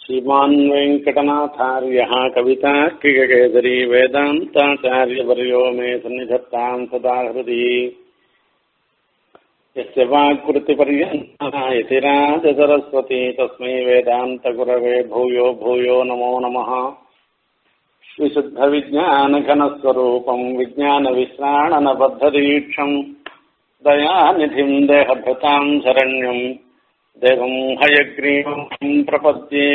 श्रीमान् वेङ्कटनाथार्यः कवितार्किककेसरी वेदान्ताचार्यवर्यो मे सन्निधत्ताम् सदा हृदि यस्य वाक्कृतिपर्यन्तः यतिराजसरस्वती तस्मै वेदान्तगुरवे भूयो भूयो नमो नमः विशुद्धविज्ञानघनस्वरूपम् विज्ञानविश्राणनबद्धदीक्षम् दयानिधिम् देहभृताम् शरण्यम् தேவம் ஹயக்ரீவம் பிரபத்தியே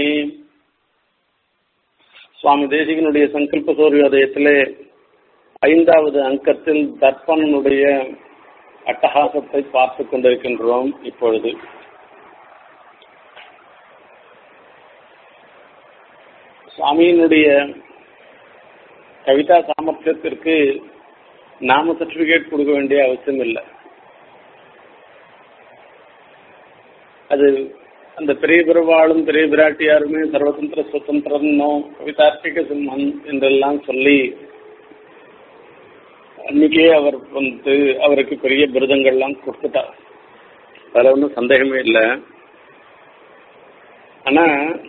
சுவாமி தேசிகனுடைய சங்கல்ப சூரியோதயத்திலே ஐந்தாவது அங்கத்தில் தர்ப்பணனுடைய அட்டகாசத்தை பார்த்து கொண்டிருக்கின்றோம் இப்பொழுது சுவாமியினுடைய கவிதா சாமர்த்தியத்திற்கு நாம சர்டிபிகேட் கொடுக்க வேண்டிய அவசியம் இல்லை அது அந்த பெரிய பெருவாளும் பெரிய பிராட்டியாருமே சர்வதந்திர சுதந்திரனோ கவிதார்த்திக சிம்மன் என்றெல்லாம் சொல்லி அன்னைக்கே அவர் வந்து அவருக்கு பெரிய விருதங்கள்லாம் கொடுத்துட்டார் அதில் ஒன்றும் சந்தேகமே இல்லை ஆனா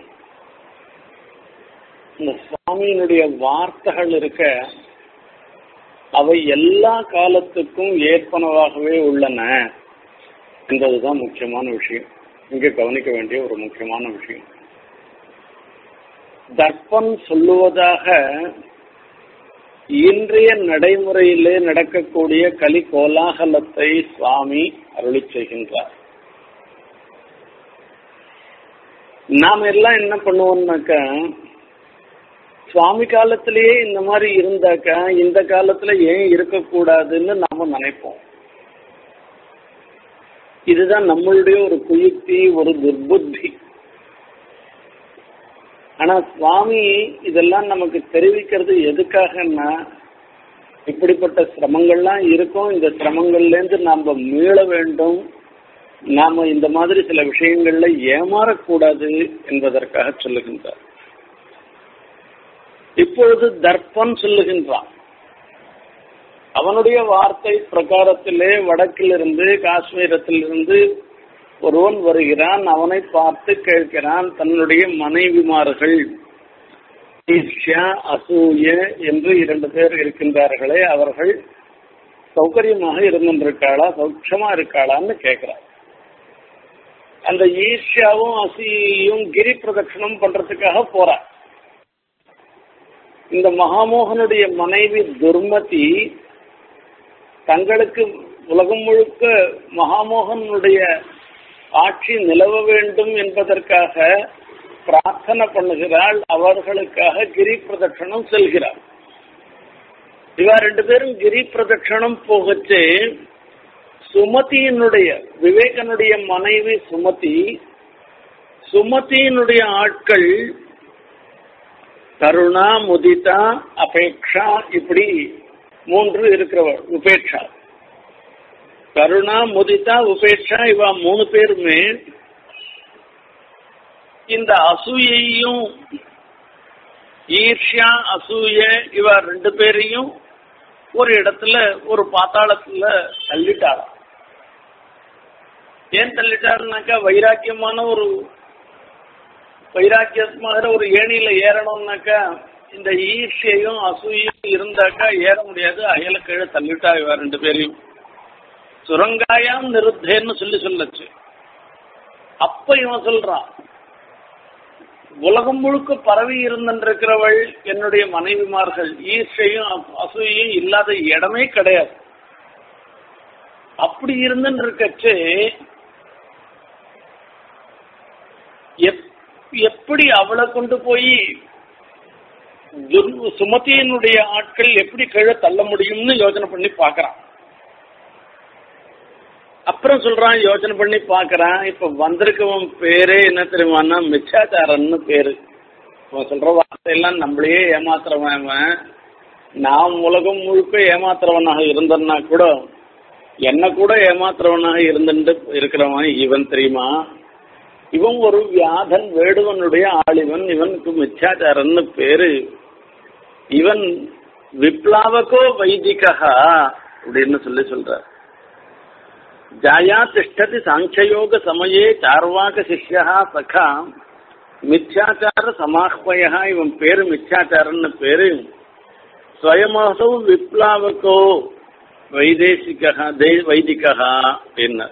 இந்த சுவாமியினுடைய வார்த்தைகள் இருக்க அவை எல்லா காலத்துக்கும் ஏற்பனவாகவே உள்ளன என்பதுதான் முக்கியமான விஷயம் இங்க கவனிக்க வேண்டிய ஒரு முக்கியமான விஷயம் தர்ப்பம் சொல்லுவதாக இன்றைய நடைமுறையிலே நடக்கக்கூடிய கலி கோலாகலத்தை சுவாமி அருளி செய்கின்றார் நாம் எல்லாம் என்ன பண்ணுவோம்னாக்கா சுவாமி காலத்திலேயே இந்த மாதிரி இருந்தாக்கா இந்த காலத்துல ஏன் இருக்கக்கூடாதுன்னு நாம நினைப்போம் இதுதான் நம்மளுடைய ஒரு குயுக்தி ஒரு துர்புத்தி ஆனா சுவாமி இதெல்லாம் நமக்கு தெரிவிக்கிறது எதுக்காகன்னா இப்படிப்பட்ட சிரமங்கள்லாம் இருக்கும் இந்த சிரமங்கள்ல இருந்து நாம மீள வேண்டும் நாம இந்த மாதிரி சில விஷயங்கள்ல ஏமாறக்கூடாது என்பதற்காக சொல்லுகின்றார் இப்பொழுது தர்ப்பன் சொல்லுகின்றான் அவனுடைய வார்த்தை பிரகாரத்திலே வடக்கிலிருந்து காஷ்மீரத்திலிருந்து ஒருவன் வருகிறான் அவனை பார்த்து கேட்கிறான் தன்னுடைய மனைவிமார்கள் ஈர்ஷ்யா அசூய என்று இரண்டு பேர் இருக்கின்றார்களே அவர்கள் சௌகரியமாக இருந்திருக்காளா சௌட்சமா இருக்காளான்னு கேட்கிறார் அந்த ஈர்ஷ்யாவும் அசூயும் கிரி பிரதட்சணம் பண்றதுக்காக போறார் இந்த மகாமோகனுடைய மனைவி துர்மதி தங்களுக்கு உலகம் முழுக்க மகாமோகனுடைய ஆட்சி நிலவ வேண்டும் என்பதற்காக பிரார்த்தனை பண்ணுகிறாள் அவர்களுக்காக கிரி பிரதட்சணம் செல்கிறார் இவா ரெண்டு பேரும் கிரி பிரதட்சணம் போகச்சு சுமதியினுடைய விவேகனுடைய மனைவி சுமதி சுமதியினுடைய ஆட்கள் கருணா முதிதா அபேக்ஷா இப்படி மூன்று இருக்கிறவள் உபேட்சா கருணா முதிதா உபேட்சா இவ மூணு பேருமே இந்த அசூயையும் ஈர்ஷ்யா அசூய இவ ரெண்டு பேரையும் ஒரு இடத்துல ஒரு பாத்தாளத்துல தள்ளிட்டாராம் ஏன் தள்ளிட்டாருனாக்கா வைராக்கியமான ஒரு வைராக்கியமாக ஒரு ஏணியில ஏறணும்னாக்கா இந்த ஈர்ஷையும் அசூயும் இருந்தாக்கா ஏற முடியாது அயல கீழே தள்ளிட்டா இவ ரெண்டு பேரையும் சுரங்காயாம் நிருத்தேன்னு சொல்லி சொல்லச்சு அப்ப இவன் சொல்றான் உலகம் முழுக்க பரவி இருந்திருக்கிறவள் என்னுடைய மனைவிமார்கள் ஈர்ஷையும் அசூயும் இல்லாத இடமே கிடையாது அப்படி இருந்துன்னு இருக்கச்சு எப்படி அவளை கொண்டு போய் சுமதியினுடைய ஆட்கள் எப்படி கீழே தள்ள முடியும்னு யோசனை பண்ணி பாக்குறான் அப்புறம் சொல்றான் யோசனை பண்ணி பாக்குறான் இப்ப வந்திருக்கவன் பேரே என்ன தெரியுமான்னா மிச்சாச்சாரன்னு பேரு அவன் சொல்ற வார்த்தையெல்லாம் நம்மளையே ஏமாத்துறவன் நான் உலகம் முழுக்க ஏமாத்துறவனாக இருந்தன்னா கூட என்ன கூட ஏமாத்துறவனாக இருந்துட்டு இருக்கிறவன் இவன் தெரியுமா இவன் ஒரு வியாதன் வேடுவனுடைய ஆளிவன் இவனுக்கு மிச்சாச்சாரன்னு பேரு இவன் விப்ளாவகோ வைதிகா அப்படின்னு சொல்லி சொல்றார் ஜாயா திஷ்டதி சாங்கியயோக சமயே சார்வாக சிஷ்யா சகா மித்யாச்சார சமாஹ்வயா இவன் பேரு மித்யாச்சாரன்னு பேரு ஸ்வயமாசவு விப்ளாவக்கோ வைதேசிகா வைதிகா என்ன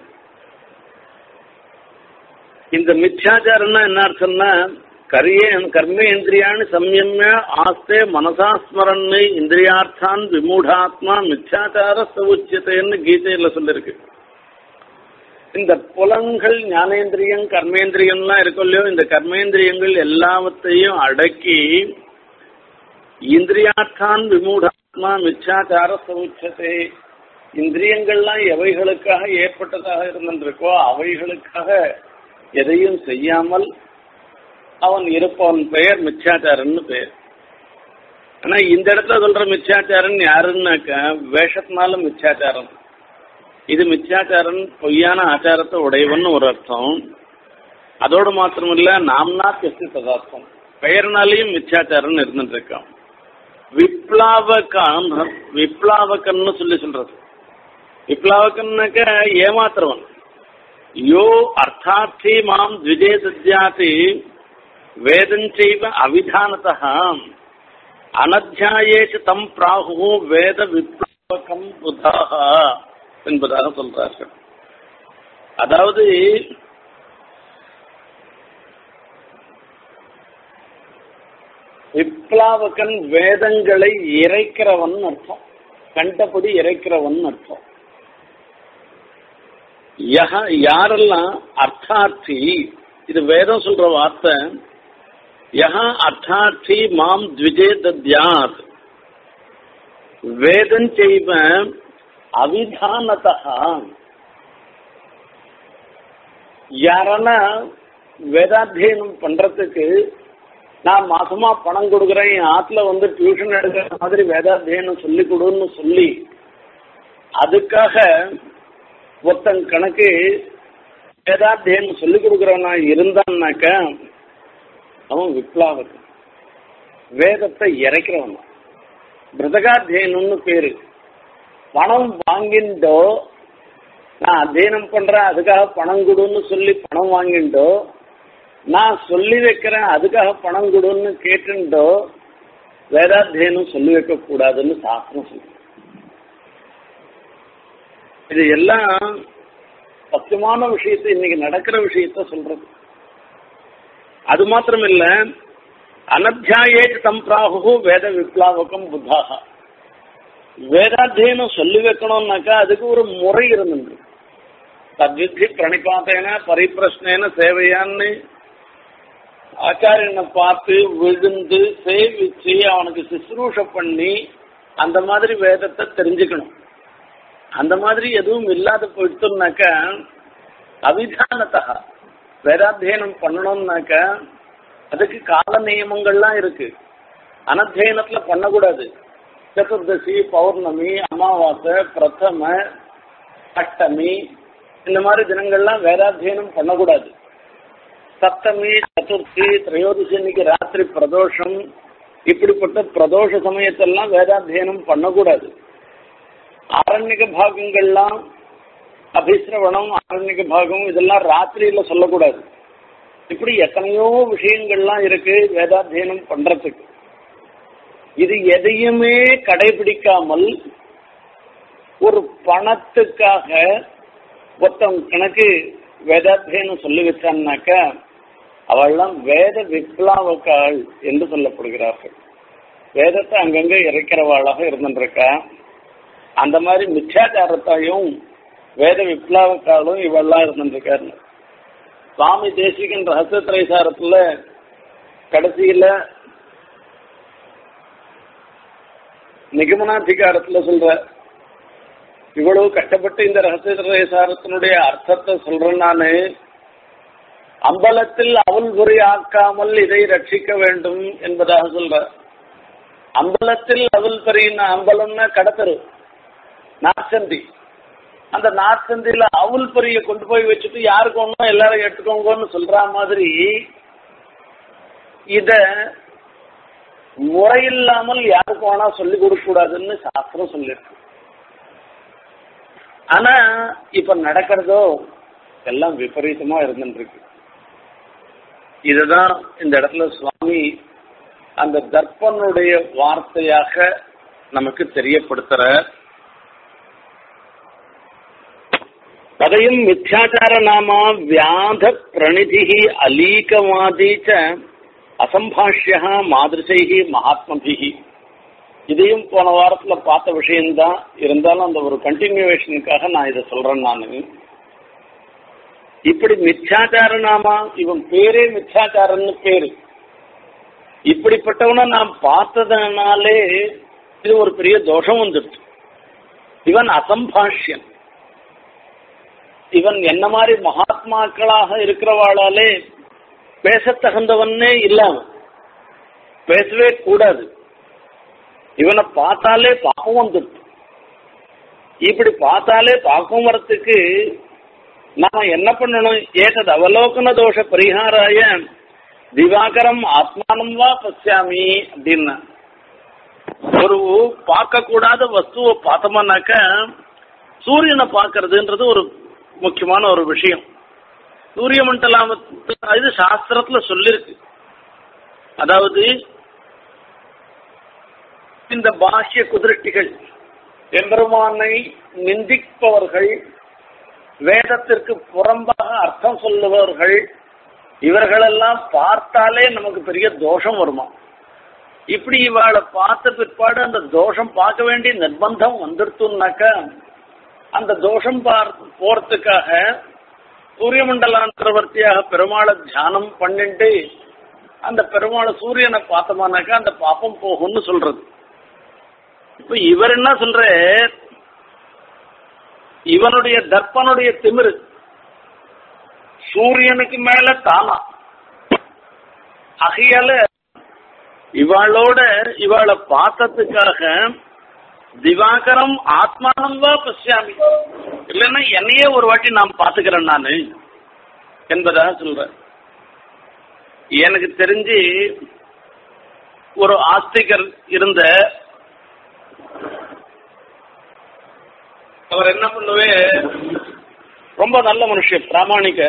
இந்த மித்யாச்சாரம்னா என்ன அர்த்தம்னா கரியே கர்மேந்திரியான்னு சம்யம்ய ஆஸ்தே மனசா ஸ்மரன்னு இந்திரியார்த்தான் விமூடாத்மா மித்யாச்சார சவுச்சியத்தைன்னு கீதையில சொல்லிருக்கு இந்த புலன்கள் ஞானேந்திரியம் கர்மேந்திரியம்லாம் இருக்கும் இல்லையோ இந்த கர்மேந்திரியங்கள் எல்லாவற்றையும் அடக்கி இந்திரியார்த்தான் விமூடாத்மா மிச்சாச்சார சவுச்சத்தை இந்திரியங்கள்லாம் எவைகளுக்காக ஏற்பட்டதாக இருந்திருக்கோ அவைகளுக்காக எதையும் செய்யாமல் அவன் இருப்பவன் பெயர் மிச்சாச்சாரன்னு பெயர் ஆனா இந்த இடத்துல சொல்ற மிச்சாச்சாரன் யாருன்னாக்க வேஷத்தினால மிச்சாச்சாரம் இது மித்யாச்சாரன் பொய்யான ஆச்சாரத்தை உடையவன் ஒரு அர்த்தம் அதோடு மாத்திரமில்ல நாம்னா தெஸ்தி ததார்த்தம் பெயர்னாலையும் மித்யாச்சாரன் இருந்துட்டு இருக்கான் விப்ளாவகான் விப்ளாவகன்னு சொல்லி சொல்றது விப்ளாவகன்னாக்க ஏமாத்துறவன் யோ அர்த்தார்த்தி மாம் த்விஜே தத்யாதி வேதஞ்சைவ அவிதானதா அனத்தியாயேச்சு தம் பிராகு வேத விப்ளாவகம் புதாக என்பதாக சொல்றார்கள் அதாவது விப்ளாவகன் வேதங்களை இறைக்கிறவன் அர்த்தம் கண்டபடி இறைக்கிறவன் அர்த்தம் யாரெல்லாம் அர்த்தார்த்தி இது வேதம் சொல்ற வார்த்தை யஹா அர்த்தார்த்தி மாம் த்விஜே தத்யாத் வேதம் செய்வ அவிதானதா யாரனா வேதாத்தியனம் பண்றதுக்கு நான் மாசமா பணம் கொடுக்குறேன் என் ஆத்துல வந்து டியூஷன் எடுக்கிற மாதிரி வேதாத்தியனம் சொல்லி கொடுன்னு சொல்லி அதுக்காக ஒருத்தன் கணக்கு வேதாத்தியனம் சொல்லி கொடுக்குறவனா இருந்தான்னாக்க அவன் விப்ளாவன் வேதத்தை இறைக்கிறவன் பிரதகாத்தியனம்னு பேரு பணம் வாங்கிண்டோ நான் அத்தியனம் பண்றேன் அதுக்காக பணம் கொடுன்னு சொல்லி பணம் வாங்கிண்டோ நான் சொல்லி வைக்கிறேன் அதுக்காக பணம் கொடுன்னு கேட்டுண்டோ வேதாத்தியனம் சொல்லி வைக்க கூடாதுன்னு சாஸ்திரம் சொல்லு இது எல்லாம் சத்தியமான விஷயத்தை இன்னைக்கு நடக்கிற விஷயத்த சொல்றது அது மாத்திரம் இல்ல அனத்தியாயே தம் பிராகு வேத விப்ளாவகம் புத்தாக வேதாத்தியனம் சொல்லி வைக்கணும்னாக்கா அதுக்கு ஒரு முறை இருந்துண்டு தத்வித்தி பிரணிபாத்தேன பரிப்பிரஷ்னேன சேவையான்னு ஆச்சாரியனை பார்த்து விழுந்து சேவிச்சு அவனுக்கு சுசுரூஷ பண்ணி அந்த மாதிரி வேதத்தை தெரிஞ்சுக்கணும் அந்த மாதிரி எதுவும் இல்லாத போயிடுத்தோம்னாக்கா அவிதானத்தா வேதாத்தியனம் பண்ணணும்னாக்கா அதுக்கு கால நியமங்கள்லாம் இருக்கு அனத்தியனத்துல பண்ணக்கூடாது சதுர்தசி பௌர்ணமி அமாவாசை பிரதம அஷ்டமி இந்த மாதிரி தினங்கள்லாம் வேதாத்தியனம் பண்ணக்கூடாது சப்தமி சதுர்த்தி திரையோதசி இன்னைக்கு ராத்திரி பிரதோஷம் இப்படிப்பட்ட பிரதோஷ சமயத்தெல்லாம் வேதாத்தியனம் பண்ணக்கூடாது ஆரண்யக பாகங்கள்லாம் அபிசிரவணம் ஆரண்யக பாகம் இதெல்லாம் ராத்திரியில சொல்லக்கூடாது இப்படி எத்தனையோ விஷயங்கள்லாம் இருக்கு வேதாத்தியனம் பண்றதுக்கு இது எதையுமே கடைபிடிக்காமல் ஒரு பணத்துக்காக ஒருத்தன் கணக்கு வேதாத்தியனம் சொல்லி வச்சான்னாக்க அவள்லாம் வேத விப்ளாவக்காள் என்று சொல்லப்படுகிறார்கள் வேதத்தை அங்கங்க இறைக்கிறவாளாக இருந்துருக்கா அந்த மாதிரி மிச்சாச்சாரத்தாயும் வேத விப்ளாவக்காலும் இவெல்லாம் இருந்துருக்காரு சுவாமி தேசிகன் ரகசிய திரைசாரத்துல கடைசியில நிகமனாதிகாரத்துல சொல்ற இவ்வளவு கஷ்டப்பட்டு இந்த ரகசிய திரைசாரத்தினுடைய அர்த்தத்தை சொல்றேன் நானு அம்பலத்தில் அவல் பொறி ஆக்காமல் இதை ரட்சிக்க வேண்டும் என்பதாக சொல்ற அம்பலத்தில் அவல் பொறின்னா அம்பலம்னா கடத்தரு நாற்சந்தி அந்த நாற்சந்தியில அவுல் பொரிய கொண்டு போய் வச்சுட்டு யாருக்கு ஒன்றும் எல்லாரும் எடுத்துக்கோங்கன்னு சொல்ற மாதிரி இத முறையில்லாமல் யாருக்கு வேணா சொல்லி கொடுக்க கூடாதுன்னு சாஸ்திரம் சொல்லிருக்கு ஆனா இப்ப நடக்கிறதோ எல்லாம் விபரீதமா இருந்துட்டு இருக்கு இதுதான் இந்த இடத்துல சுவாமி அந்த தர்ப்பனுடைய வார்த்தையாக நமக்கு தெரியப்படுத்துற அதையும் மித்யாச்சார நாமா வியாத பிரணிதி அலீகவாதி ச அசம்பாஷ்யா மாதிரிசைகி மகாத்மபிகி இதையும் போன வாரத்துல பார்த்த விஷயம்தான் இருந்தாலும் அந்த ஒரு கண்டினியூவேஷனுக்காக நான் இதை சொல்றேன் நான் இப்படி மித்யாச்சார நாமா இவன் பேரே மித்யாச்சாரன்னு பேரு இப்படிப்பட்டவனை நாம் பார்த்ததுனாலே இது ஒரு பெரிய தோஷம் வந்துடுச்சு இவன் அசம்பாஷ்யன் இவன் என்ன மாதிரி மகாத்மாக்களாக இருக்கிறவாளாலே பேசத்தகுந்தவனே இல்லாம பேசவே கூடாது இவனை பார்த்தாலே பாப்பம் வந்துடுது இப்படி பார்த்தாலே பாப்பம் வரத்துக்கு நாம என்ன பண்ணணும் ஏதது அவலோகன தோஷ பரிகாராய திவாகரம் ஆத்மானம் வா பசியாமி அப்படின்னா ஒரு பார்க்க கூடாத வஸ்துவை பார்த்தோம்னாக்க சூரியனை பார்க்கறதுன்றது ஒரு முக்கியமான ஒரு விஷயம் சூரிய மண்டலம் இது சாஸ்திரத்துல சொல்லிருக்கு அதாவது இந்த பாஷ்ய குதிரட்டிகள் எம்பெருமானை நிந்திப்பவர்கள் வேதத்திற்கு புறம்பாக அர்த்தம் சொல்லுபவர்கள் இவர்களெல்லாம் பார்த்தாலே நமக்கு பெரிய தோஷம் வருமா இப்படி இவாளை பார்த்த பிற்பாடு அந்த தோஷம் பார்க்க வேண்டிய நிர்பந்தம் வந்துடுத்துனாக்கா அந்த தோஷம் பார் போறதுக்காக சூரிய மண்டலாந்தரவர்த்தியாக பெருமாளை தியானம் பண்ணிட்டு அந்த பெருமாளை சூரியனை பார்த்தோமானாக்கா அந்த பாப்பம் போகும்னு சொல்றது இப்ப இவர் என்ன சொல்ற இவனுடைய தர்ப்பனுடைய திமிரு சூரியனுக்கு மேல தானா அகையால இவாளோட இவாளை பார்த்ததுக்காக திவாகரம் ஆத்மானம் வா பசியாமி இல்லைன்னா என்னையே ஒரு வாட்டி நான் பாத்துக்கிறேன் நானு என்பதாக சொல்றேன் எனக்கு தெரிஞ்சு ஒரு ஆஸ்திகர் இருந்த அவர் என்ன பண்ணுவே ரொம்ப நல்ல மனுஷன் பிராமணிக்க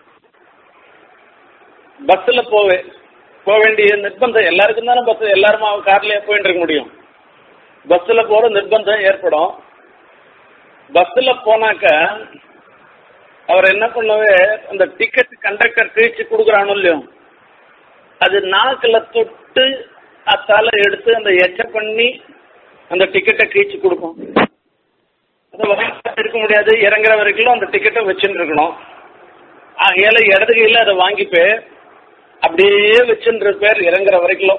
பஸ்ல போவே போக வேண்டிய நிர்பந்தம் எல்லாருக்கும் தானே பஸ் எல்லாருமா கார்லயே போயிட்டு இருக்க முடியும் பஸ்ல போற நிர்பந்தம் ஏற்படும் பஸ்ல போனாக்க அவர் என்ன பண்ணவே அந்த டிக்கெட் கண்டக்டர் கிழிச்சு கொடுக்குறானோ இல்லையோ அது நாக்குல தொட்டு அத்தால எடுத்து அந்த எச்ச பண்ணி அந்த டிக்கெட்டை கிழிச்சு கொடுக்கும் அது வாங்கிட்டு இருக்க முடியாது இறங்குற வரைக்கும் அந்த டிக்கெட்டை வச்சுட்டு இருக்கணும் ஆகையால இடது கையில் அதை வாங்கிப்பே அப்படியே வச்சுட்டு பேர் இறங்குற வரைக்கும்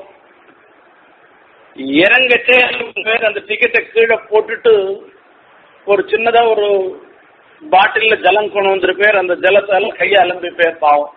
இறங்கச்சே பேர் அந்த டிக்கெட்டை கீழே போட்டுட்டு ஒரு சின்னதா ஒரு பாட்டில்ல ஜலம் கொண்டு வந்திருப்பேர் அந்த ஜலத்தால கையை அலம்பி பேர் பாவம்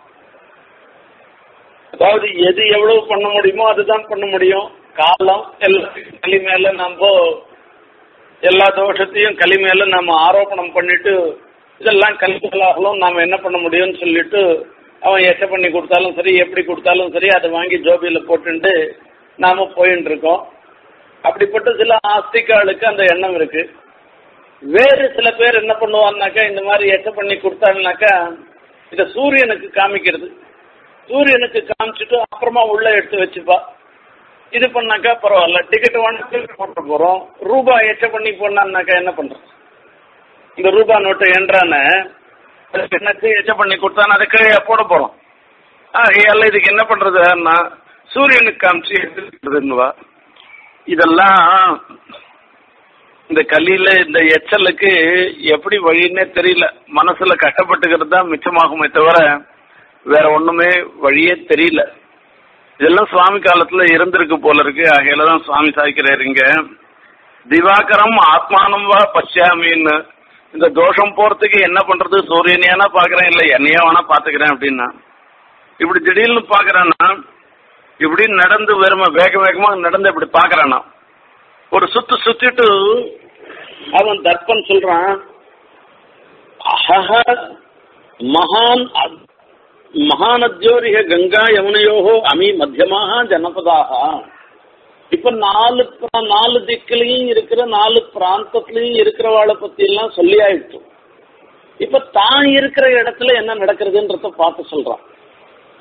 அதாவது எது எவ்வளவு பண்ண முடியுமோ அதுதான் பண்ண முடியும் காலம் எல்லாத்துக்கும் களி மேல நம்ம எல்லா தோஷத்தையும் களி மேல நம்ம ஆரோபணம் பண்ணிட்டு இதெல்லாம் கல்விகளாகலும் நாம என்ன பண்ண முடியும்னு சொல்லிட்டு அவன் எச்ச பண்ணி கொடுத்தாலும் சரி எப்படி கொடுத்தாலும் சரி அதை வாங்கி ஜோபியில போட்டுட்டு நாம போயின்னு இருக்கோம் அப்படிப்பட்ட சில ஆஸ்திகாளுக்கு அந்த எண்ணம் இருக்கு வேறு சில பேர் என்ன பண்ணுவான்னாக்கா இந்த மாதிரி எச்ச பண்ணி கொடுத்தாங்கனாக்கா இத சூரியனுக்கு காமிக்கிறது சூரியனுக்கு காமிச்சிட்டு அப்புறமா உள்ள எடுத்து வச்சுப்பா இது பண்ணாக்கா பரவாயில்ல டிக்கெட் வாங்கி போட்டு போறோம் ரூபாய் எச்ச பண்ணி போனான்னாக்கா என்ன பண்றோம் இந்த ரூபா நோட்டு என்றான எனக்கு எச்ச பண்ணி கொடுத்தான அதை கீழே போட போறோம் ஆ எல்லாம் இதுக்கு என்ன பண்றதுன்னா சூரியனுக்கு காமிச்சு எடுத்துக்கிறதுன்னுவா இதெல்லாம் இந்த கலியில இந்த எச்சலுக்கு எப்படி வழின்னே தெரியல மனசுல கஷ்டப்பட்டுக்கிறது தான் மிச்சமாகுமே தவிர வேற ஒண்ணுமே வழியே தெரியல இதெல்லாம் சுவாமி காலத்துல இருந்திருக்கு போல இருக்கு ஆகையில தான் சுவாமி சாய்க்கிறாரு இங்க திவாகரம் ஆத்மானம் வா பச்சாமின்னு இந்த தோஷம் போறதுக்கு என்ன பண்றது சூரியனையானா பாக்குறேன் இல்ல என்னையா வேணா பாத்துக்கிறேன் அப்படின்னா இப்படி திடீர்னு பாக்குறான்னா இப்படி நடந்து வெறும வேக வேகமா நடந்து இப்படி பாக்குறானா ஒரு சுத்து சுத்திட்டு அவன் தர்ப்பன் சொல்றான் அஹஹ மகான் அத்- மகாநத்யோரிக கங்கா யமுனையோகோ அமி மத்தியமாக ஜனபதாக இப்ப நாலு பிர- நாலு திக்கிலையும் இருக்கிற நாலு பிராந்தத்திலையும் இருக்கிறவாளை பத்தி எல்லாம் சொல்லி ஆயிடுச்சு இப்ப தான் இருக்கிற இடத்துல என்ன நடக்கிறதுன்றத பார்த்து சொல்றான்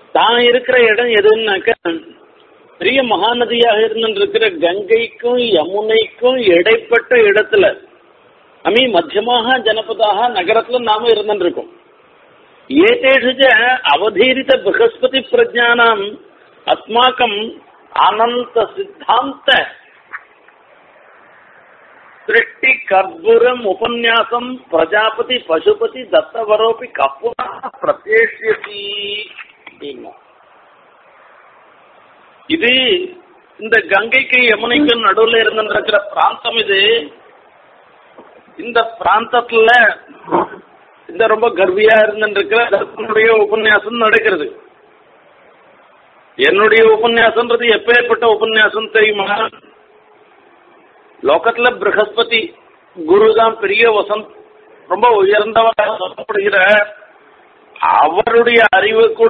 தான் இருக்கிற இடம் எதுன்னாக்க பெரிய மகாநதியாக இருந்திருக்கிற கங்கைக்கும் யமுனைக்கும் இடைப்பட்ட இடத்துல அமி மத்தியமாக ஜனபதாக நகரத்துல நாம இருந்திருக்கோம் ஏதேஷு ச அவதீரித ப்ரகஸ்பதி பிரஜானாம் அஸ்மாக்கம் அனந்த சித்தாந்த சிருஷ்டி கர்ப்பூரம் உபன்யாசம் பிரஜாபதி பசுபதி தத்தவரோபி கப்புனா பிரத்யேஷி அப்படின்னா இது இந்த கங்கைக்கு யமுனைக்கும் நடுவுல இருந்திருக்கிற பிராந்தம் இது இந்த பிராந்தத்துல இந்த ரொம்ப கர்வியா இருந்திருக்கிற தர்ப்பனுடைய உபன்யாசம் நடக்கிறது என்னுடைய உபன்யாசம்ன்றது எப்பேற்பட்ட உபன்யாசம் தெரியுமா லோகத்துல பிரகஸ்பதி குரு தான் பெரிய வசந்த் ரொம்ப உயர்ந்தவராக சொல்லப்படுகிற அவருடைய அறிவு கூட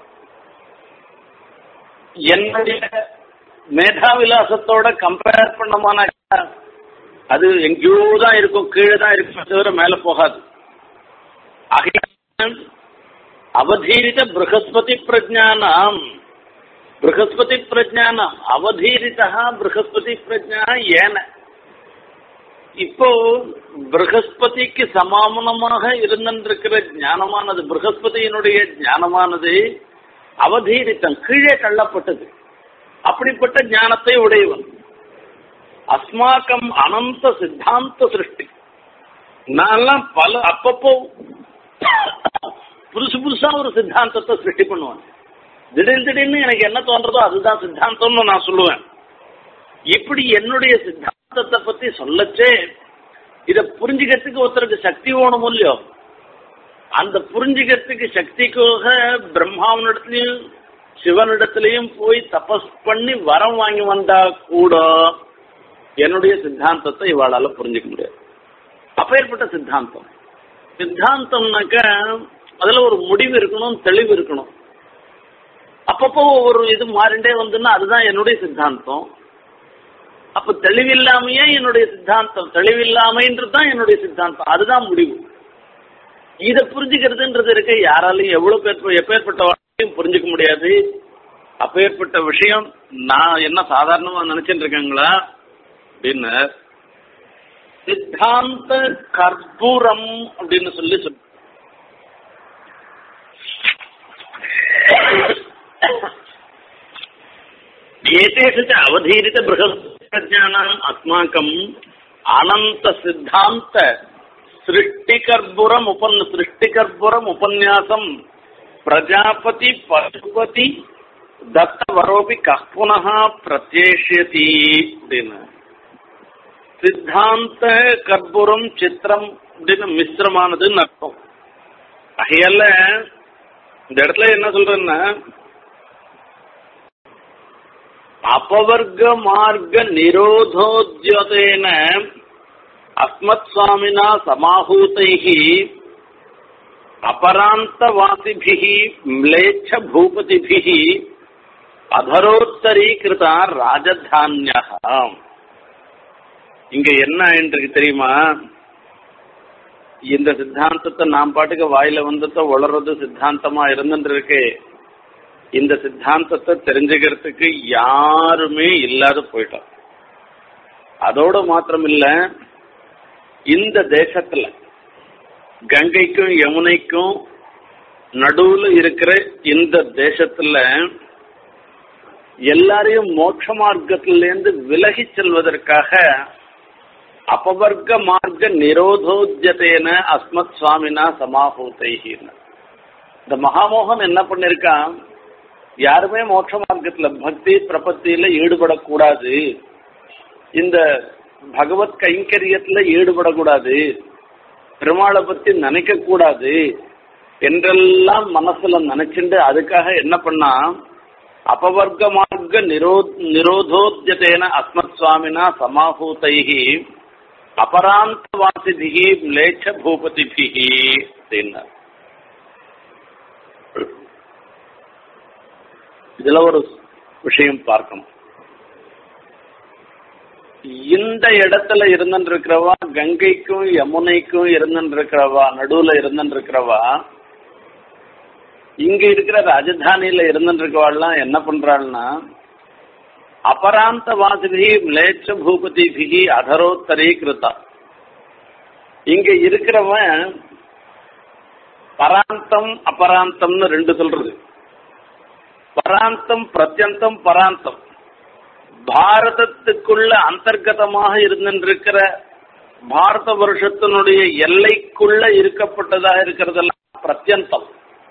என்னுடைய மேதாவிலாசத்தோட கம்பேர் பண்ணமானாக்கா அது எங்கேயோ தான் இருக்கும் கீழே தான் இருக்கும் தவிர மேல போகாது ஆகையால் அவதீரித ப்ரகஸ்பதி பிரஜானாம் ப்ரகஸ்பதி பிரஜானம் அவதீரிதா ப்ரகஸ்பதி பிரஜா ஏன இப்போ ப்ரகஸ்பதிக்கு சமானமாக இருந்திருக்கிற ஞானமானது ப்ரகஸ்பதியினுடைய ஞானமானது அவதீரித்தம் கீழே தள்ளப்பட்டது அப்படிப்பட்ட ஞானத்தை உடையவன் அஸ்மாக்கம் அனந்த சித்தாந்த சிருஷ்டி நான்லாம் பல அப்பப்போ புதுசு புதுசா ஒரு சித்தாந்தத்தை சிருஷ்டி பண்ணுவேன் திடீர் திடீர்னு எனக்கு என்ன தோன்றதோ அதுதான் சித்தாந்தம்னு நான் சொல்லுவேன் இப்படி என்னுடைய சித்தாந்தத்தை பத்தி சொல்லச்சே இத புரிஞ்சுக்கிறதுக்கு ஒருத்தருக்கு சக்தி வேணும் இல்லையோ அந்த புரிஞ்சுக்கிறதுக்கு சக்திக்காக பிரம்மாவனிடத்துலயும் சிவனிடத்திலையும் போய் தபஸ் பண்ணி வரம் வாங்கி வந்தா கூட என்னுடைய சித்தாந்தத்தை இவாளால புரிஞ்சுக்க முடியாது அப்பேற்பட்ட சித்தாந்தம் சித்தாந்தம்னாக்க அதுல ஒரு முடிவு இருக்கணும் தெளிவு இருக்கணும் அப்பப்போ ஒரு இது மாறிண்டே வந்துன்னா அதுதான் என்னுடைய சித்தாந்தம் அப்ப தெளிவில்லாமையே என்னுடைய சித்தாந்தம் தெளிவில்லாமைன்றது தான் என்னுடைய சித்தாந்தம் அதுதான் முடிவு இதை புரிஞ்சுக்கிறதுன்றது இருக்க யாராலையும் எவ்வளவு பேர் எப்பேற்பட்ட வாழ்க்கையும் புரிஞ்சுக்க முடியாது அப்பேற்பட்ட விஷயம் நான் என்ன சாதாரணமா நினைச்சிட்டு இருக்கேங்களா அப்படின்னு சித்தாந்த கற்பூரம் அப்படின்னு சொல்லி சொல் ஏதேஷு ச அவதீரித பிரகஸ்பஜானாம் அஸ்மாக்கம் அனந்த சித்தாந்த சிருஷ்டிகர்புரம் உபன் சிருஷ்டிகர்புரம் உபன்யாசம் பிரஜாபதி பசுபதி தத்தவரோபி கப்புனः பிரத்யேஷ்யதி அப்படின்னு சித்தாந்த கற்பூரம் சித்திரம் அப்படின்னு மிஸ்ரமானதுன்னு அர்த்தம் ஆகையால இந்த இடத்துல என்ன சொல்றேன்னா அபவர்க்க மார்க்க நிரோதோத்யோதேன அஸ்மத் சுவாமினா சமாஹூதைः அபராந்தவாசிபிः म्लेच्छ भूपतिभिः அதரோத்தரீகிருதா ராஜதானியா இங்க என்ன ஆயின்றிருக்கு தெரியுமா இந்த சித்தாந்தத்தை நாம் பாட்டுக்கு வாயில வந்துட்டு வளர்றது சித்தாந்தமா இருந்துருக்கு இந்த சித்தாந்தத்தை தெரிஞ்சுக்கிறதுக்கு யாருமே இல்லாத போயிட்டோம் அதோட மாத்திரம் இல்ல இந்த தேசத்துல கங்கைக்கும் யமுனைக்கும் நடுவுல இருக்கிற இந்த தேசத்துல எல்லாரையும் மோட்ச மார்க்கத்திலிருந்து விலகி செல்வதற்காக அபவர்க்க மார்க்க நிரோதோஜத்தேன அஸ்மத் சுவாமினா சமாஹூத்தைகின்னு இந்த மகாமோகன் என்ன பண்ணிருக்கான் யாருமே மோட்ச மார்க்கத்துல பக்தி பிரபத்தியில ஈடுபடக்கூடாது இந்த பகவத் கைங்கரியத்துல ஈடுபடக்கூடாது பெருமாளை பத்தி நினைக்க கூடாது என்றெல்லாம் மனசுல நினைச்சுண்டு அதுக்காக என்ன பண்ணா அபவர்க்க மார்க்க நிரோ நிரோதோத்யதேன அஸ்மத் சுவாமினா சமாஹூதைஹி அபராந்தவாசிதிகி மிளேச்ச பூபதிபிகி அப்படின்னார் இதுல ஒரு விஷயம் பார்க்கணும் இந்த இடத்துல இருந்துருக்கிறவா கங்கைக்கும் யமுனைக்கும் இருந்துருக்கிறவா நடுவுல இருந்துருக்கிறவா இங்க இருக்கிற ராஜதானியில இருந்துருக்கவாள்லாம் என்ன பண்றாள்னா அபராந்த வாசிபி மிளேச்ச பூபதிபிகி அதரோத்தரீகிருதா இங்க இருக்கிறவன் பராந்தம் அபராந்தம்னு ரெண்டு சொல்றது பராந்தம் பிரத்யந்தம் பராந்தம் பாரதத்துக்குள்ள அந்தர்கதமாக இருந்திருக்கிற பாரத வருஷத்தினுடைய எல்லைக்குள்ள இருக்கப்பட்டதாக இருக்கிறதெல்லாம் பிரத்யந்தம்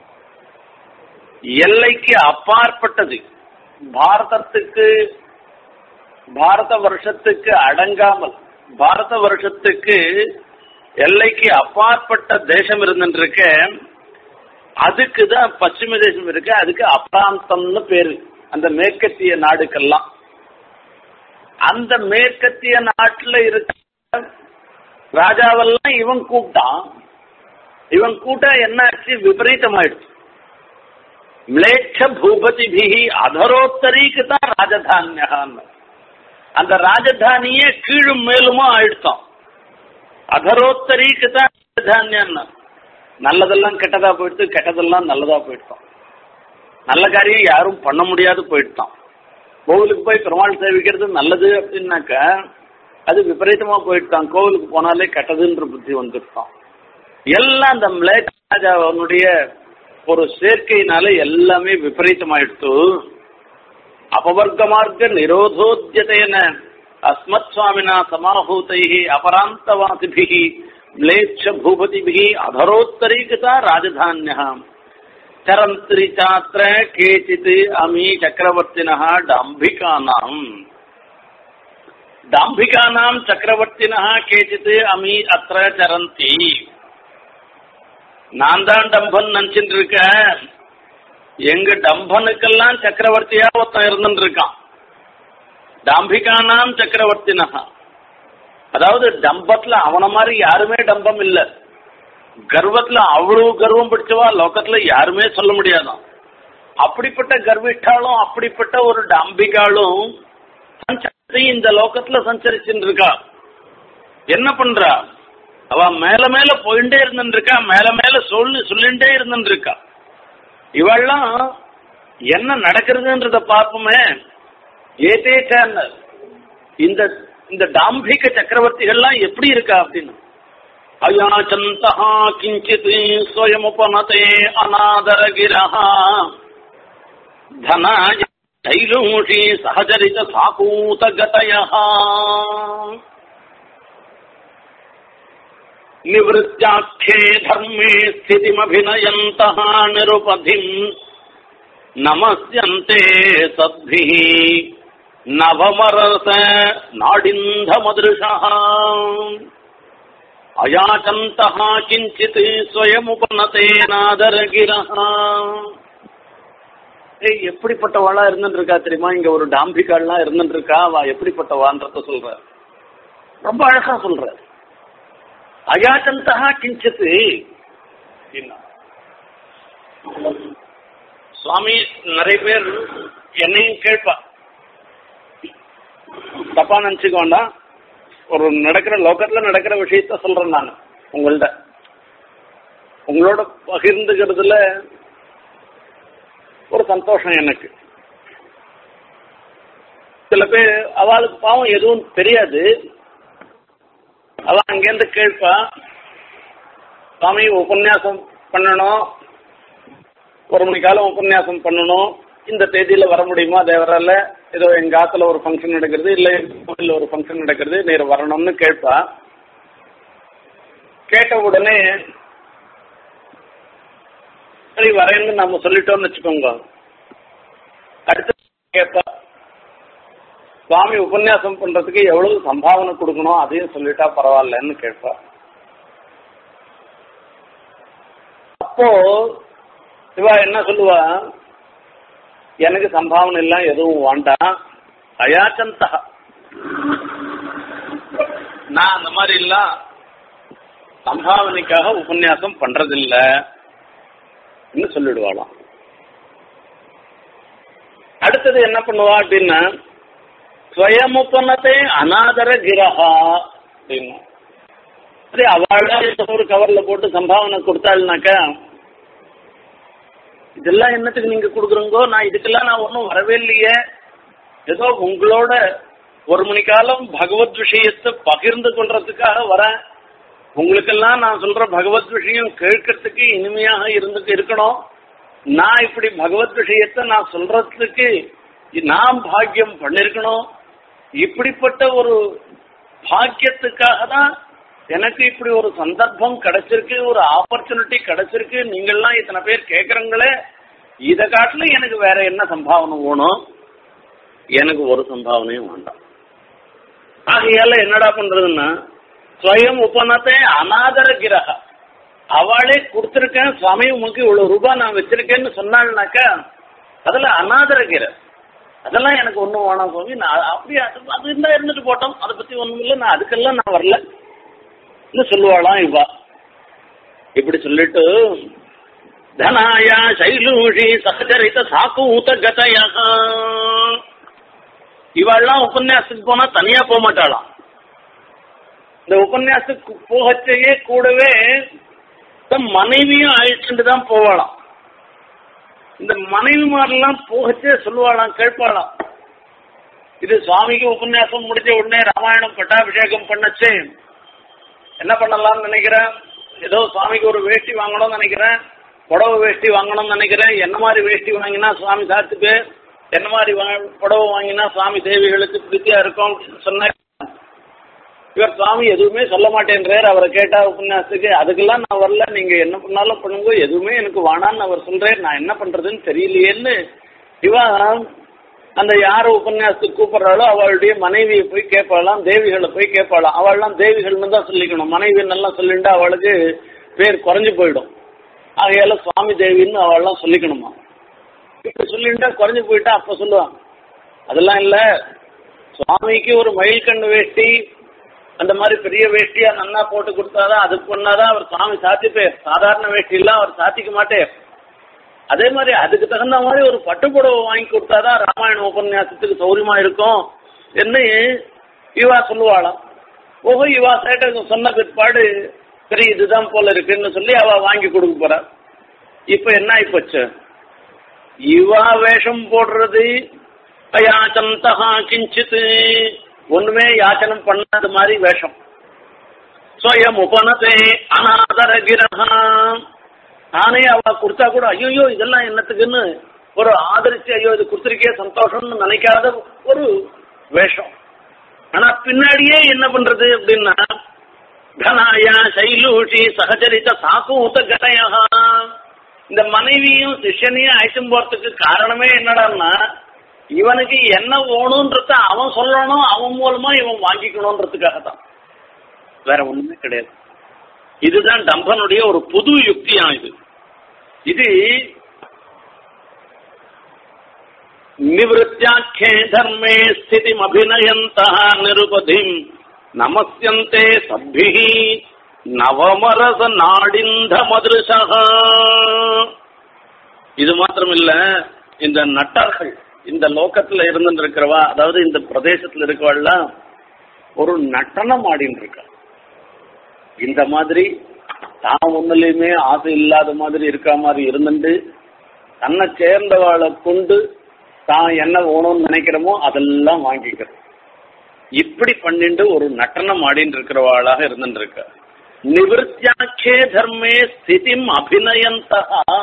எல்லைக்கு அப்பாற்பட்டது பாரதத்துக்கு பாரத வருஷத்துக்கு அடங்காமல் பாரத வருஷத்துக்கு எல்லைக்கு அப்பாற்பட்ட தேசம் இருந்துருக்க அதுக்கு தான் பশ্চিம தேசம் இருக்கு அதுக்கு அப்ராந்தம்னு பேரு அந்த மேற்கத்திய நாடுக்கெல்லாம் அந்த மேற்கத்திய நாட்டுல இருக்க ராஜாவெல்லாம் இவன் கூப்பிட்டான் இவன் கூட்டா என்னாச்சு விபரீதமாயிடுச்சு மிளேட்ச பூபதிபிகி அதரோத்தரிக்கு தான் ராஜதானியான்னு அந்த ராஜதானியே கீழும் மேலுமா ஆயிடுச்சான் அதரோத்தரிக்கு தான் ராஜதானியான்னு நல்லதெல்லாம் கெட்டதா போயிடுத்து கெட்டதெல்லாம் நல்லதா போயிடுத்தான் நல்ல காரியம் யாரும் பண்ண முடியாது போயிடுத்தான் கோவிலுக்கு போய் பெருமாள் சேவிக்கிறது நல்லது அப்படின்னாக்க அது விபரீதமா போயிட்டான் கோவிலுக்கு போனாலே கெட்டதுன்ற புத்தி வந்துட்டான் எல்லாம் அந்த மிளேட் ராஜாவனுடைய ஒரு சேர்க்கையினால எல்லாமே விபரீதமாயிடுத்து அபவர்க்க மார்க்க நிரோதோத்தியதேன அஸ்மத் சுவாமினா சமாஹூதை அபராந்தவாசிபிகி म्लेच्छ भूपतिभिः अधरोत्तरीकृता राजधान्यः चरन्ति चात्र केचित् अमी चक्रवर्तिनः डाम्भिकानाम् डाम्भिकानाम् चक्रवर्तिनः केचित् अमी अत्र चरन्ति நான் தான் டம்பன் நினைச்சிட்டு இருக்கேன் எங்க டம்பனுக்கெல்லாம் சக்கரவர்த்தியா ஒருத்தன் இருந்துட்டு இருக்கான் டாம்பிகானாம் சக்கரவர்த்தினஹா அதாவது டம்பத்துல அவன மாதிரி யாருமே டம்பம் இல்ல கர்வத்துல அவ்வளவு கர்வம் பிடிச்சவா லோகத்துல யாருமே சொல்ல முடியாதான் அப்படிப்பட்ட கர்விஷ்டாலும் அப்படிப்பட்ட ஒரு டாம்பிகாலும் சஞ்சரி இந்த லோகத்துல சஞ்சரிச்சுட்டு இருக்கா என்ன பண்றா அவ மேல மேல போயிட்டே இருந்துட்டு இருக்கா மேல மேல சொல்லி சொல்லிட்டே இருந்துட்டு இருக்கா இவெல்லாம் என்ன நடக்கிறதுன்றத பார்ப்போமே ஏதே சேனல் இந்த இந்த டாம்பிக சக்கரவர்த்திகள்லாம் எப்படி இருக்கா அப்படின்னு அயாச்சந்தா கிஞ்சித் ஸ்வயமுபனதே அநாதரகிரஹா தனாய தைலூஷி சகஜரித சாகூதகதய நிவృత్యాఖ్யே தர்மே ஸ்திதிமபிநயந்தः நிருபதிம் நமஸ்யந்தே சத்பிः நவமரச நாடிந்தமதிருஷः அயாச்சந்தः கிஞ்சித் ஸ்வயமுபனதேனாதரகிரः ஏய் எப்படிப்பட்டவாளா இருந்துட்டு இருக்கா தெரியுமா இங்க ஒரு டாம்பிகால்லாம் இருந்துட்டு இருக்கா அவ எப்படிப்பட்டவான்றத சொல்ற ரொம்ப அழகா சொல்ற அயாச்சந்தா கிஞ்சித் சுவாமி நிறைய பேர் என்னையும் கேட்பா தப்பா நினைச்சுக்க வேண்டாம் ஒரு நடக்கிற லோக்கத்துல நடக்கிற விஷயத்த சொல்றேன் நான் உங்கள்ட்ட உங்களோட பகிர்ந்துக்கிறதுல ஒரு சந்தோஷம் எனக்கு சில பேர் அவளுக்கு பாவம் எதுவும் தெரியாது அவ அங்கேருந்து கேட்பா சுவாமி உபன்யாசம் பண்ணணும் ஒரு மணி காலம் உபன்யாசம் பண்ணணும் இந்த தேதியில வர முடியுமா தேவரால ஏதோ எங்க ஆத்துல ஒரு ஃபங்க்ஷன் நடக்கிறது இல்ல எங்க கோவில்ல ஒரு ஃபங்க்ஷன் நடக்கிறது நேரு வரணும்னு கேட்பா கேட்ட உடனே சரி வரேன்னு நம்ம சொல்லிட்டோம்னு வச்சுக்கோங்க அடுத்து கேட்பா சுவாமி உபன்யாசம் பண்றதுக்கு எவ்வளவு சம்பாவனை கொடுக்கணும் அதையும் சொல்லிட்டா பரவாயில்லன்னு கேட்பா அப்போ இவா என்ன சொல்லுவா எனக்கு சம்பாவனை எல்லாம் எதுவும் வேண்டாம் அயாச்சந்தா நான் அந்த மாதிரி எல்லாம் சம்பாவனைக்காக உபன்யாசம் பண்றதில்ல சொல்லிடுவாளாம் அடுத்தது என்ன பண்ணுவா அப்படின்னா ஸ்வயமுப்பனத்தை அநாதர கிரகா அப்படின்னா சரி அவளா ஒரு கவர்ல போட்டு சம்பாவனை கொடுத்தாள்னாக்கா இதெல்லாம் என்னத்துக்கு நீங்க கொடுக்குறீங்கோ நான் இதுக்கெல்லாம் நான் ஒன்றும் வரவே இல்லையே ஏதோ உங்களோட ஒரு மணி காலம் பகவத் விஷயத்தை பகிர்ந்து கொள்றதுக்காக வரேன் உங்களுக்கெல்லாம் நான் சொல்ற பகவத் விஷயம் கேட்கறதுக்கு இனிமையாக இருந்து இருக்கணும் நான் இப்படி பகவத் விஷயத்தை நான் சொல்றதுக்கு நான் பாக்கியம் பண்ணிருக்கணும் இப்படிப்பட்ட ஒரு பாக்கியத்துக்காக தான் எனக்கு இப்படி ஒரு சந்தர்ப்பம் கிடைச்சிருக்கு ஒரு ஆப்பர்ச்சுனிட்டி கிடைச்சிருக்கு நீங்கள்லாம் இத்தனை பேர் கேட்குறங்களே இதை காட்டிலும் எனக்கு வேற என்ன சம்பாவனை வேணும் எனக்கு ஒரு சம்பாவனையும் வேண்டாம் ஆகையால என்னடா பண்றதுன்னா ஸ்வயம் உபநத்தை அநாதர கிரக அவளே கொடுத்துருக்கேன் சுவாமி உமக்கு இவ்வளவு ரூபாய் நான் வச்சிருக்கேன்னு சொன்னாள்னாக்கா அதுல அநாதர கிர அதெல்லாம் எனக்கு ஒன்றும் வேணாம் சுவாமி நான் அப்படி அது அது இருந்தா இருந்துட்டு போட்டோம் அதை பத்தி ஒன்றும் இல்லை நான் அதுக்கெல்லாம் நான் வரல இன்னும் சொல்லுவாளாம் இவா இப்படி சொல்லிட்டு தனாய சைலூஷி சகச்சரித்த சாக்கூத்த கதையா இவாள்லாம் உபன்யாசத்துக்கு போனா தனியா போக மாட்டாளாம் இந்த உபன்யாசத்துக்கு போகச்சேயே கூடவே தன் மனைவியும் அழிச்சுட்டு தான் போவாளாம் இந்த மனைவிமாரெல்லாம் போகச்சே சொல்லுவாளாம் கேட்பாளாம் இது சுவாமிக்கு உபன்யாசம் முடிஞ்ச உடனே ராமாயணம் பட்டாபிஷேகம் பண்ணச்சே என்ன பண்ணலாம்னு நினைக்கிறேன் ஏதோ சுவாமிக்கு ஒரு வேஷ்டி வாங்கணும்னு நினைக்கிறேன் புடவை வேஷ்டி வாங்கணும்னு நினைக்கிறேன் என்ன மாதிரி வேஷ்டி வாங்கினா சுவாமி சாத்துக்கு என்ன மாதிரி வா- புடவை வாங்கினா சுவாமி தேவிகளுக்கு பிரீத்தியா இருக்கும் சொன்ன இவர் சுவாமி எதுவுமே சொல்ல மாட்டேன்றார் அவரை கேட்டா உபன்யாசத்துக்கு அதுக்கெல்லாம் நான் வரல நீங்க என்ன பண்ணாலும் பண்ணுங்க எதுவுமே எனக்கு வேணான்னு அவர் சொல்றாரு நான் என்ன பண்றதுன்னு தெரியலையேன்னு இவன் அந்த யார உபன்யாசத்துக்கு கூப்பிடுறாளோ அவளுடைய மனைவியை போய் கேட்பாளாம் தேவிகளை போய் கேட்பாளாம் அவள்லாம் தேவிகள்னு தான் சொல்லிக்கணும் மனைவி நல்லா சொல்லிட்டு அவளுக்கு பேர் குறைஞ்சு போயிடும் ஆகையால சுவாமி தேவின்னு அவள்லாம் சொல்லிக்கணுமா இப்ப சொல்லிட்டா குறைஞ்சு போயிட்டா அப்ப சொல்லுவான் அதெல்லாம் இல்ல சுவாமிக்கு ஒரு மயில் கண்ணு வேஷ்டி அந்த மாதிரி பெரிய வேஷ்டியா நன்னா போட்டு கொடுத்தாதான் அதுக்கு பண்ணாதான் அவர் சுவாமி சாத்திப்பேர் சாதாரண வேஷ்டி எல்லாம் அவர் சாத்திக்க மாட்டேர் அதே மாதிரி அதுக்கு தகுந்த மாதிரி ஒரு பட்டுப்புடவை வாங்கி கொடுத்தாதான் ராமாயண உபன்யாசத்துக்கு சௌரியமா இருக்கும் என்ன இவா சொல்லுவாளாம் ஓஹோ இவா சேட்ட சொன்ன பிற்பாடு சரி இதுதான் போல இருக்குன்னு சொல்லி அவ வாங்கி கொடுக்க போறா இப்ப என்ன ஆயிப்போச்சு இவா வேஷம் போடுறது அயாச்சந்தகா கிஞ்சித் ஒண்ணுமே யாச்சனம் பண்ணாத மாதிரி வேஷம் ஸ்வயம் உபனதே அநாதர கிரகா நானே அவ கொடுத்தா கூட ஐயோ இதெல்லாம் என்னத்துக்குன்னு ஒரு ஆதரிச்சு ஐயோ இது கொடுத்துருக்கே சந்தோஷம்னு நினைக்காத ஒரு வேஷம் ஆனா பின்னாடியே என்ன பண்றது அப்படின்னா கனாய சைலூஷி சகச்சரித்த சாக்கூத்த கதையா இந்த மனைவியும் சிஷ்யனையும் அழைச்சும் போறதுக்கு காரணமே என்னடான்னா இவனுக்கு என்ன வேணும்ன்றத அவன் சொல்லணும் அவன் மூலமா இவன் வாங்கிக்கணும்ன்றதுக்காக தான் வேற ஒண்ணுமே கிடையாது இதுதான் டம்பனுடைய ஒரு புது யுக்தியா இது இது நிவத்தியாக்கியே தர்மே ஸ்திதிம் அபிநயந்த நிருபதிம் நமஸ்யந்தே சப்பி நவமரச நாடிந்த மதுருஷா இது மாத்திரம் இல்ல இந்த நட்டார்கள் இந்த லோகத்துல இருந்துட்டு இருக்கிறவா அதாவது இந்த பிரதேசத்துல இருக்கவாள்லாம் ஒரு நட்டனம் ஆடின்னு இருக்கா இந்த மாதிரி தான் ஒண்ணுலயுமே ஆசை இல்லாத மாதிரி இருக்க மாதிரி இருந்துட்டு தன்னை சேர்ந்தவாளை கொண்டு தான் என்ன வேணும்னு நினைக்கிறோமோ அதெல்லாம் வாங்கிக்கிறது இப்படி பண்ணிட்டு ஒரு நட்டனம் ஆடின்னு இருக்கிறவாளாக இருந்துட்டு இருக்க நிவத்தியாக்கே தர்மே ஸ்திதிம் அபிநயந்தா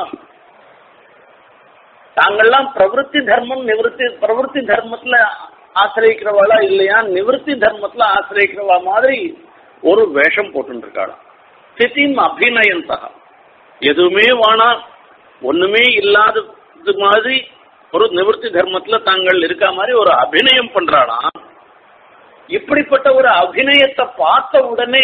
தாங்கள்லாம் பிரவருத்தி தர்மம் நிவர்த்தி பிரவருத்தி தர்மத்துல ஆசிரியக்கிறவாளா இல்லையா நிவர்த்தி தர்மத்துல ஆசிரியக்கிறவா மாதிரி ஒரு வேஷம் போட்டு இருக்காளாம் ஸ்திதிம் அபிநயந்தா எதுவுமே வேணாம் ஒண்ணுமே இல்லாதது மாதிரி ஒரு நிவர்த்தி தர்மத்துல தாங்கள் இருக்க மாதிரி ஒரு அபிநயம் பண்றாளாம் இப்படிப்பட்ட ஒரு அபிநயத்தை பார்த்த உடனே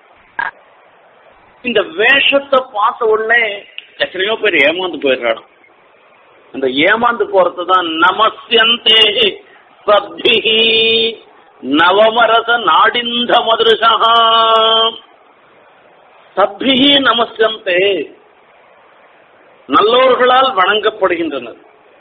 இந்த வேஷத்தை பார்த்த உடனே எத்தனையோ பேர் ஏமாந்து போயிடுறாடும் அந்த ஏமாந்து போறது தான் நமஸ்யந்தே சப்திஹி நவமரச நாடிந்த மதுருஷா சப்திஹி நமஸ்யந்தே நல்லோர்களால் வணங்கப்படுகின்றனர்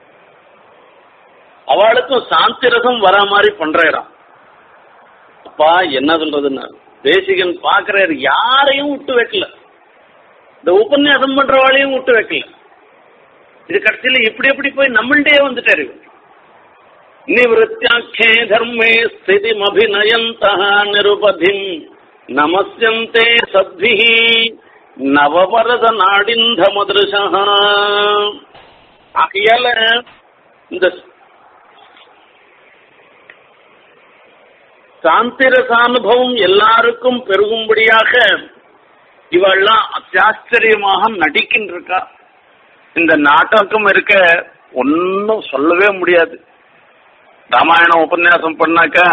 அவளுக்கும் சாந்தி ரசம் வர மாதிரி பண்றாராம் அப்பா என்ன சொல்றதுன்னா தேசிகன் பாக்குறாரு யாரையும் விட்டு வைக்கல இந்த உபன்யாசம் பண்றவாளையும் விட்டு வைக்கல இது கடைசியில இப்படி எப்படி போய் நம்மள்டே வந்துட்டாரு நிவத்தியாக்கியே தர்மே ஸ்திதிமபிநயந்த நிருபதிம் நமஸ்யந்தே சத்பி நவவரத நாடிந்த மதுருஷா ஆகையால இந்த சாந்திரசானுபவம் எல்லாருக்கும் பெருகும்படியாக இவெல்லாம் அத்தியாச்சரியமாக நடிக்கின்றிருக்கா இந்த நாட்டகம் இருக்க ஒன்னும் சொல்லவே முடியாது ராமாயணம் உபன்யாசம் பண்ணாக்கா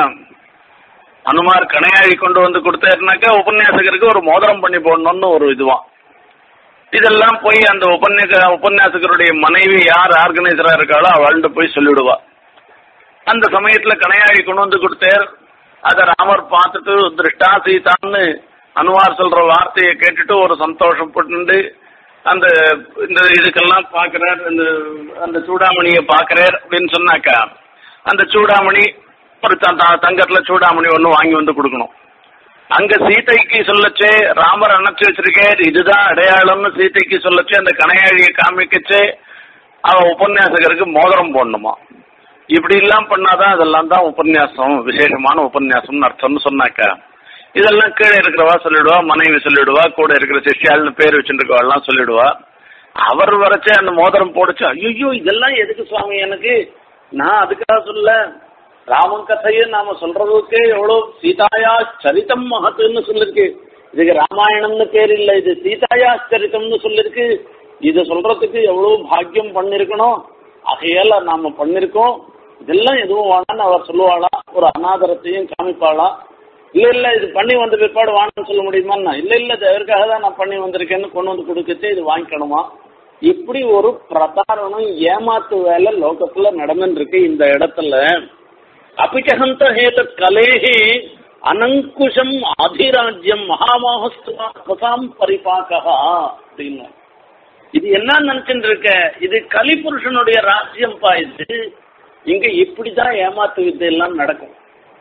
அனுமார் கணையாழி கொண்டு வந்து கொடுத்தாருனாக்கா உபன்யாசகருக்கு ஒரு மோதிரம் பண்ணி போடணும்னு ஒரு இதுவான் இதெல்லாம் போய் அந்த உபன்யாச உபன்யாசகருடைய மனைவி யார் ஆர்கனைசரா இருக்காளோ அவள்கிட்ட போய் சொல்லிவிடுவா அந்த சமயத்துல கணையாழி கொண்டு வந்து கொடுத்தார் அத ராமர் பார்த்துட்டு திருஷ்டா சீதான்னு அனுமார் சொல்ற வார்த்தையை கேட்டுட்டு ஒரு சந்தோஷப்பட்டு அந்த இந்த இதுக்கெல்லாம் பாக்குறார் இந்த அந்த சூடாமணியை பாக்குறார் அப்படின்னு சொன்னாக்கா அந்த சூடாமணி ஒரு த- த- தங்கத்துல சூடாமணி ஒண்ணு வாங்கி வந்து கொடுக்கணும் அங்க சீதைக்கு சொல்லச்சே ராமர் அணைச்சு வச்சிருக்கார் இதுதான் அடையாளம்னு சீதைக்கு சொல்லச்சே அந்த கணையாழியை காமிக்கச்சே அவ உபன்யாசகருக்கு மோதிரம் போடணுமா இப்படி எல்லாம் பண்ணாதான் அதெல்லாம் தான் உபன்யாசம் விசேஷமான உபன்யாசம்னு அர்த்தம்னு சொன்னாக்கா இதெல்லாம் கீழே இருக்கிறவா சொல்லிடுவா மனைவி சொல்லிடுவா கூட இருக்கிற சிஷ்யாள்னு பேர் வச்சுருக்கவாள்லாம் சொல்லிடுவா அவர் வரைச்சே அந்த மோதிரம் போடுச்சு ஐயோ இதெல்லாம் எதுக்கு சுவாமி எனக்கு நான் அதுக்காக சொல்ல ராமன் கதையை நாம சொல்றதுக்கே எவ்வளவு சீதாயா சரிதம் மகத்துன்னு சொல்லிருக்கு இதுக்கு ராமாயணம்னு பேர் இல்ல இது சீதாயா சரிதம்னு சொல்லிருக்கு இது சொல்றதுக்கு எவ்வளவு பாக்கியம் பண்ணிருக்கணும் ஆகையால நாம பண்ணிருக்கோம் இதெல்லாம் எதுவும் வேணாம்னு அவர் சொல்லுவாளா ஒரு அநாதரத்தையும் காமிப்பாளா இல்ல இல்ல இது பண்ணி வந்த பிற்பாடு வாங்கன்னு சொல்ல முடியுமா இல்ல இல்ல இதற்காக தான் நான் பண்ணி வந்திருக்கேன்னு கொண்டு வந்து கொடுக்கச்சு இது வாங்கிக்கணுமா இப்படி ஒரு பிரதாரணம் ஏமாத்து வேலை லோகத்துல நடந்துட்டு இருக்கு இந்த இடத்துல அபிச்சகந்த ஹேத கலேஹி அனங்குஷம் ஆதிராஜ்யம் மகாமோகஸ்தாம் பரிபாக்கா அப்படின்னு இது என்ன நினைச்சுட்டு இருக்க இது கலிபுருஷனுடைய ராஜ்யம் பா இது இங்க இப்படிதான் ஏமாத்து வித்தை எல்லாம் நடக்கும்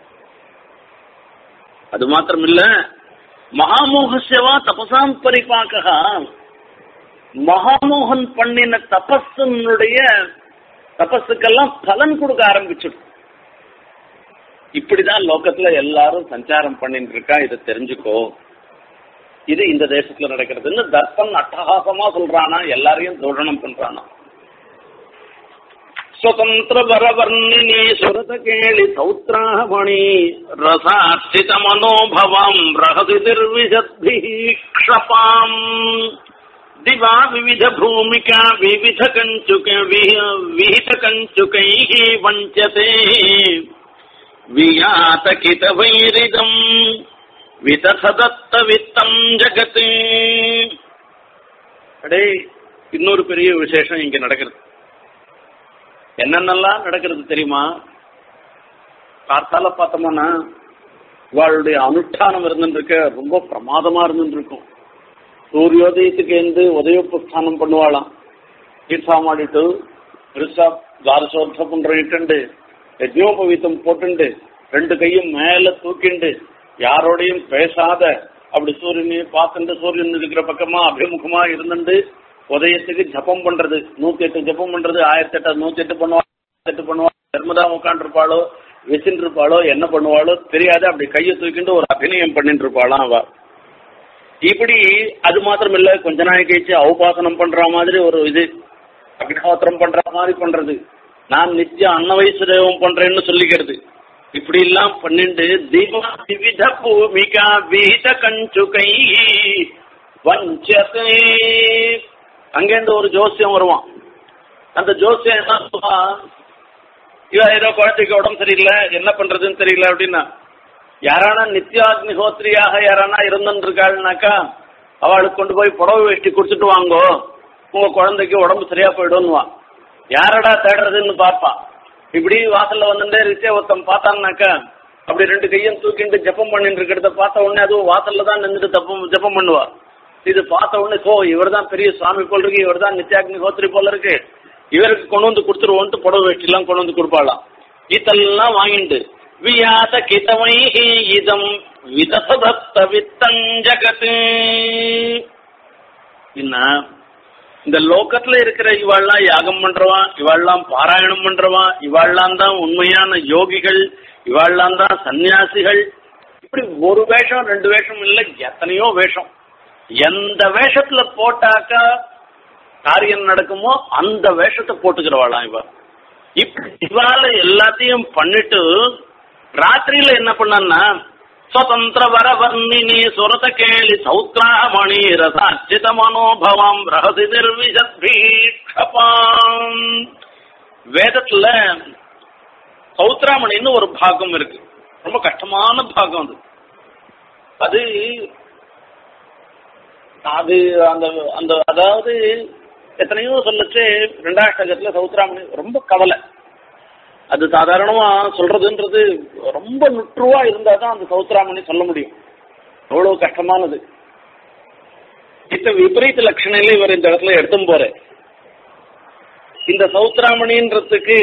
அது மாத்திரம் இல்ல மகாமோகசேவா தபசாம் பரிபாக்கா மகாமோகன் பண்ணின தபஸனுடைய தபஸுக்கெல்லாம் பலன் கொடுக்க ஆரம்பிச்சிடும் இப்படிதான் லோகத்துல எல்லாரும் சஞ்சாரம் பண்ணிட்டு இருக்கா இதை தெரிஞ்சுக்கோ இது இந்த தேசத்துல நடக்கிறதுன்னு தர்ப்பன் அட்டகாசமா சொல்றானா எல்லாரையும் தோழனம் பண்றானா ಸ್ವತಂತ್ರ ವರವರ್ಣಿನಿ ಸುರತ ಕೇಳಿ ಸೌತ್ರಾಹಮಣಿ ರಸಾರ್ಚಿತ ಮನೋಭವಾಂ ರಹಸಿ ನಿರ್ವಿಶದ್ಭಿ ಕ್ಷಪಾಂ ದಿವಾ ವಿವಿಧ ಭೂಮಿಕಾ ವಿವಿಧ ಕಂಚುಕ ವಿಹಿತ ಕಂಚುಕೈ ವಂಚತೆ ವಿಯಾತಕಿತ ವೈರಿದಂ விதசதத்த வித்தம் ஜகத்து அடே இன்னொரு பெரிய விசேஷம் இங்க நடக்கிறது என்னென்னலாம் நடக்கிறது தெரியுமா காத்தால பார்த்தோம்னா இவாளுடைய அனுஷ்டானம் இருந்துருக்க ரொம்ப பிரமாதமா இருந்துருக்கும் சூரியோதயத்துக்கு எந்த உதயோபஸ்தானம் பண்ணுவாளாம் தீர்த்தா மாடிட்டு பெருசா துவாரசோத்தம் பண்ணிட்டு யஜ்னோபவீத்தம் போட்டுண்டு ரெண்டு கையும் மேல தூக்கிண்டு யாரோடையும் பேசாத அப்படி சூரியனை பார்த்துட்டு சூரியன் இருக்கிற பக்கமா அபிமுகமா இருந்துட்டு உதயத்துக்கு ஜபம் பண்றது நூத்தி எட்டு ஜபம் பண்றது ஆயிரத்தி எட்டு நூத்தி எட்டு பண்ணுவா எட்டு பண்ணுவா தர்மதா உட்காந்துருப்பாளோ வச்சுட்டு இருப்பாளோ என்ன பண்ணுவாளோ தெரியாது அப்படி கையை தூக்கிட்டு ஒரு அபிநயம் பண்ணிட்டு இருப்பாளாம் அவ இப்படி அது மாத்திரம் இல்ல கொஞ்ச நாள் கழிச்சு அவுபாசனம் பண்ற மாதிரி ஒரு இது அக்னிஹோத்திரம் பண்ற மாதிரி பண்றது நான் நித்தியம் அன்ன வயசு தேவம் பண்றேன்னு சொல்லிக்கிறது இப்படி எல்லாம் பண்ணிட்டு தீபா விவித பூமிகா விஹித கஞ்சுகை வஞ்சதே அங்கேருந்து ஒரு ஜோசியம் வருவான் அந்த ஜோசியம் என்ன சொல்லுவான் இவன் ஏதோ குழந்தைக்கு உடம்பு சரியில்லை என்ன பண்றதுன்னு தெரியல அப்படின்னா யாரானா நித்யாக்னிஹோத்திரியாக யாரானா இருந்துருக்காள்னாக்கா அவளுக்கு கொண்டு போய் புடவை வேஷ்டி கொடுத்துட்டு வாங்கோ உங்க குழந்தைக்கு உடம்பு சரியா போயிடும்னுவான் யாரடா தேடுறதுன்னு பார்ப்பான் இப்படி வாசல்ல வந்துட்டே இருக்கே ஒருத்தன் பார்த்தான்னாக்கா அப்படி ரெண்டு கையும் தூக்கிட்டு ஜப்பம் பண்ணிட்டு இருக்கிறத பார்த்த உடனே அதுவும் வாசல்ல தான் நின்றுட்டு தப்பம் ஜப்பம் பண்ணுவா இது பார்த்த உடனே ஓ இவர் தான் பெரிய சுவாமி போல் இருக்கு இவர் தான் நித்யாக்னி ஹோத்திரி போல இருக்கு இவருக்கு கொண்டு வந்து கொடுத்துருவோன்ட்டு புடவை வேஷ்டி எல்லாம் கொண்டு வந்து கொடுப்பாளாம் இதெல்லாம் வாங்கிட்டு வியாத கிதமை இதம் விதசதத்த வித்தஞ்சகத்து என்ன இந்த லோகத்துல இருக்கிற இவாள்லாம் யாகம் பண்றவா இவாள்லாம் பாராயணம் பண்றவா இவாள்லாம் தான் உண்மையான யோகிகள் இவாள்லாம் தான் சன்னியாசிகள் இப்படி ஒரு வேஷம் ரெண்டு வேஷம் இல்லை எத்தனையோ வேஷம் எந்த வேஷத்துல போட்டாக்கா காரியம் நடக்குமோ அந்த வேஷத்தை போட்டுக்கிறவாளாம் இவ இப்படி இவால எல்லாத்தையும் பண்ணிட்டு ராத்திரியில என்ன பண்ணா ಸ್ವತಂತ್ರ ವರವರ್ಣಿನಿ ಸುರತ ಕೇಳಿ ಸೌತ್ರಾಮಣಿ ರಸಾರ್ಚಿತ ಮನೋಭವಂ ರಹಸಿ ನಿರ್ವಿஷபீட்சபாம் வேதத்துல சௌத்ராமணின்னு ஒரு பாகம் இருக்கு ரொம்ப கஷ்டமான பாகம் அது அது அது அந்த அந்த அதாவது எத்தனையோ சொல்லச்சு ரெண்டாஷ்டகத்துல சௌத்ராமணி ரொம்ப கவலை அது சாதாரணமா சொல்றதுன்றது ரொம்ப நுற்றுவா இருந்தா தான் அந்த சௌத்ராமணி சொல்ல முடியும் அவ்வளவு கஷ்டமானது இத்த விபரீத லட்சணையில இவர் இந்த இடத்துல எடுத்தும் போற இந்த சௌத்ராமணின்றதுக்கு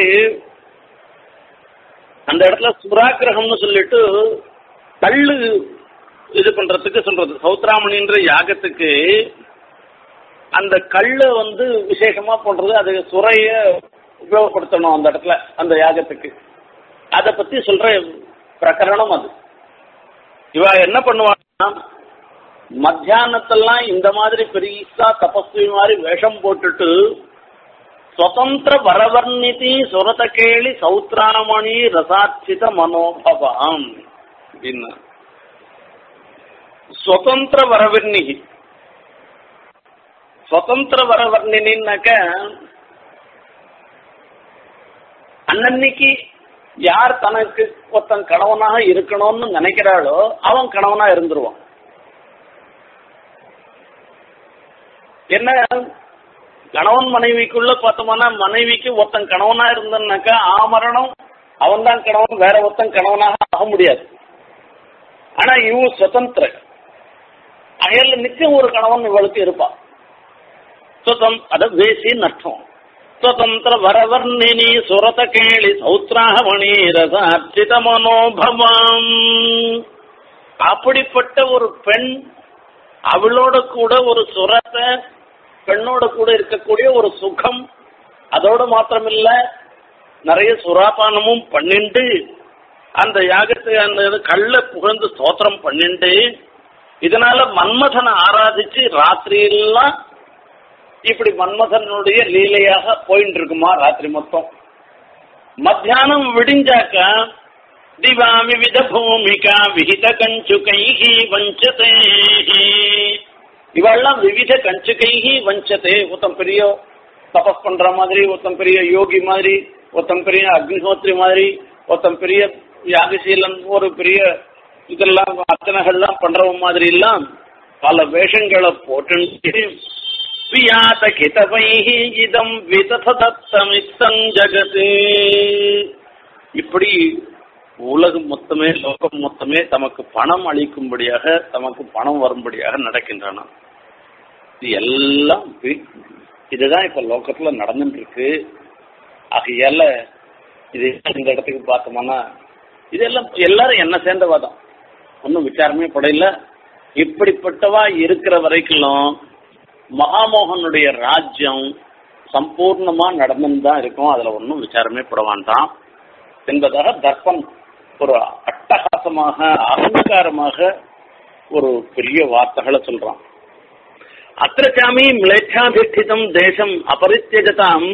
அந்த இடத்துல சுராக்கிரகம்னு சொல்லிட்டு தள்ளு இது பண்றதுக்கு சொல்றது சௌத்ராமணின்ற யாகத்துக்கு அந்த கல்லு வந்து விசேஷமா பண்றது அது சுரைய உபயோகப்படுத்தணும் அந்த இடத்துல அந்த யாகத்துக்கு அதை பத்தி சொல்ற பிரகரணம் அது இவ என்ன பண்ணுவாங்கன்னா மத்தியானத்தெல்லாம் இந்த மாதிரி பெரியசா தபஸ்வி மாதிரி வேஷம் போட்டுட்டு சுதந்திர வரவர்ணிதி சுரத கேளி சௌத்ராமணி ரசாட்சித மனோபவாம் அப்படின்னு சுதந்திர வரவர்ணிகி சுதந்திர வரவர்ணினாக்க அன்னன்னைக்கு யார் தனக்கு ஒருத்தன் கணவனாக இருக்கணும்னு நினைக்கிறாளோ அவன் கணவனா இருந்துருவான் என்ன கணவன் மனைவிக்குள்ள பார்த்தோம்னா மனைவிக்கு ஒருத்தன் கணவனா இருந்தான்னாக்கா ஆமரணம் அவன் தான் கணவன் வேற ஒருத்தன் கணவனாக ஆக முடியாது ஆனா இவன் சுதந்திர அயல்ல நிச்சயம் ஒரு கணவன் இவளுக்கு இருப்பான் சுதம் அத வேசின்னு அர்த்தம் ಸ್ವತಂತ್ರ ವರವರ್ಣಿನಿ ಸುರತ ಕೇಳಿ ಸೌತ್ರಾಹಮಣಿ ரசார்ச்சித மனோபவம் அப்படிப்பட்ட ஒரு பெண் அவளோட கூட ஒரு சுரத்தை பெண்ணோட கூட இருக்கக்கூடிய ஒரு சுகம் அதோட மாத்திரமில்ல நிறைய சுராபானமும் பண்ணிண்டு அந்த யாகத்தை அந்த கள்ள புகழ்ந்து ஸ்தோத்திரம் பண்ணிண்டு இதனால மன்மதனை ஆராதிச்சு ராத்திரியெல்லாம் இப்படி மன்மதனுடைய லீலையாக போயிட்டு இருக்குமா ராத்திரி மொத்தம் மத்தியானம் விடிஞ்சாக்க திவா விவித பூமிகா விகித கஞ்சுகைஹி வஞ்சதே இவெல்லாம் விவித கஞ்சுகைஹி வஞ்சதே ஒருத்தன் பெரிய தபஸ் பண்ற மாதிரி ஒருத்தன் பெரிய யோகி மாதிரி ஒருத்தன் பெரிய அக்னிஹோத்ரி மாதிரி ஒருத்தன் பெரிய யாகசீலன் ஒரு பெரிய இதெல்லாம் அர்ச்சனைகள்லாம் பண்றவன் மாதிரி எல்லாம் பல வேஷங்களை போட்டு வியாத கிதவைஹி இதம் விததத்தமித்தம் ஜகதே இப்படி உலகம் மொத்தமே லோகம் மொத்தமே தமக்கு பணம் அளிக்கும்படியாக தமக்கு பணம் வரும்படியாக நடக்கின்றன இது எல்லாம் வி- இதுதான் இப்ப லோகத்துல நடந்துட்டு இருக்கு ஆகையால இது இந்த இடத்துக்கு பார்த்தோம்னா இதெல்லாம் எல்லாரும் என்ன சேர்ந்தவா தான் ஒன்றும் விசாரமே படையில இப்படிப்பட்டவா இருக்கிற வரைக்கும் மகாமோகனுடைய ராஜ்யம் சம்பூர்ணமா நடந்துன்னு தான் இருக்கும் அதுல ஒன்றும் விசாரமே பட வேண்டாம் என்பதாக தர்ப்பன் ஒரு அட்டகாசமாக அகங்காரமாக ஒரு பெரிய வார்த்தைகளை சொல்றான் அத்திரச்சாமி மிளேச்சாதிஷ்டிதம் தேசம் அபரித்தியஜதாம்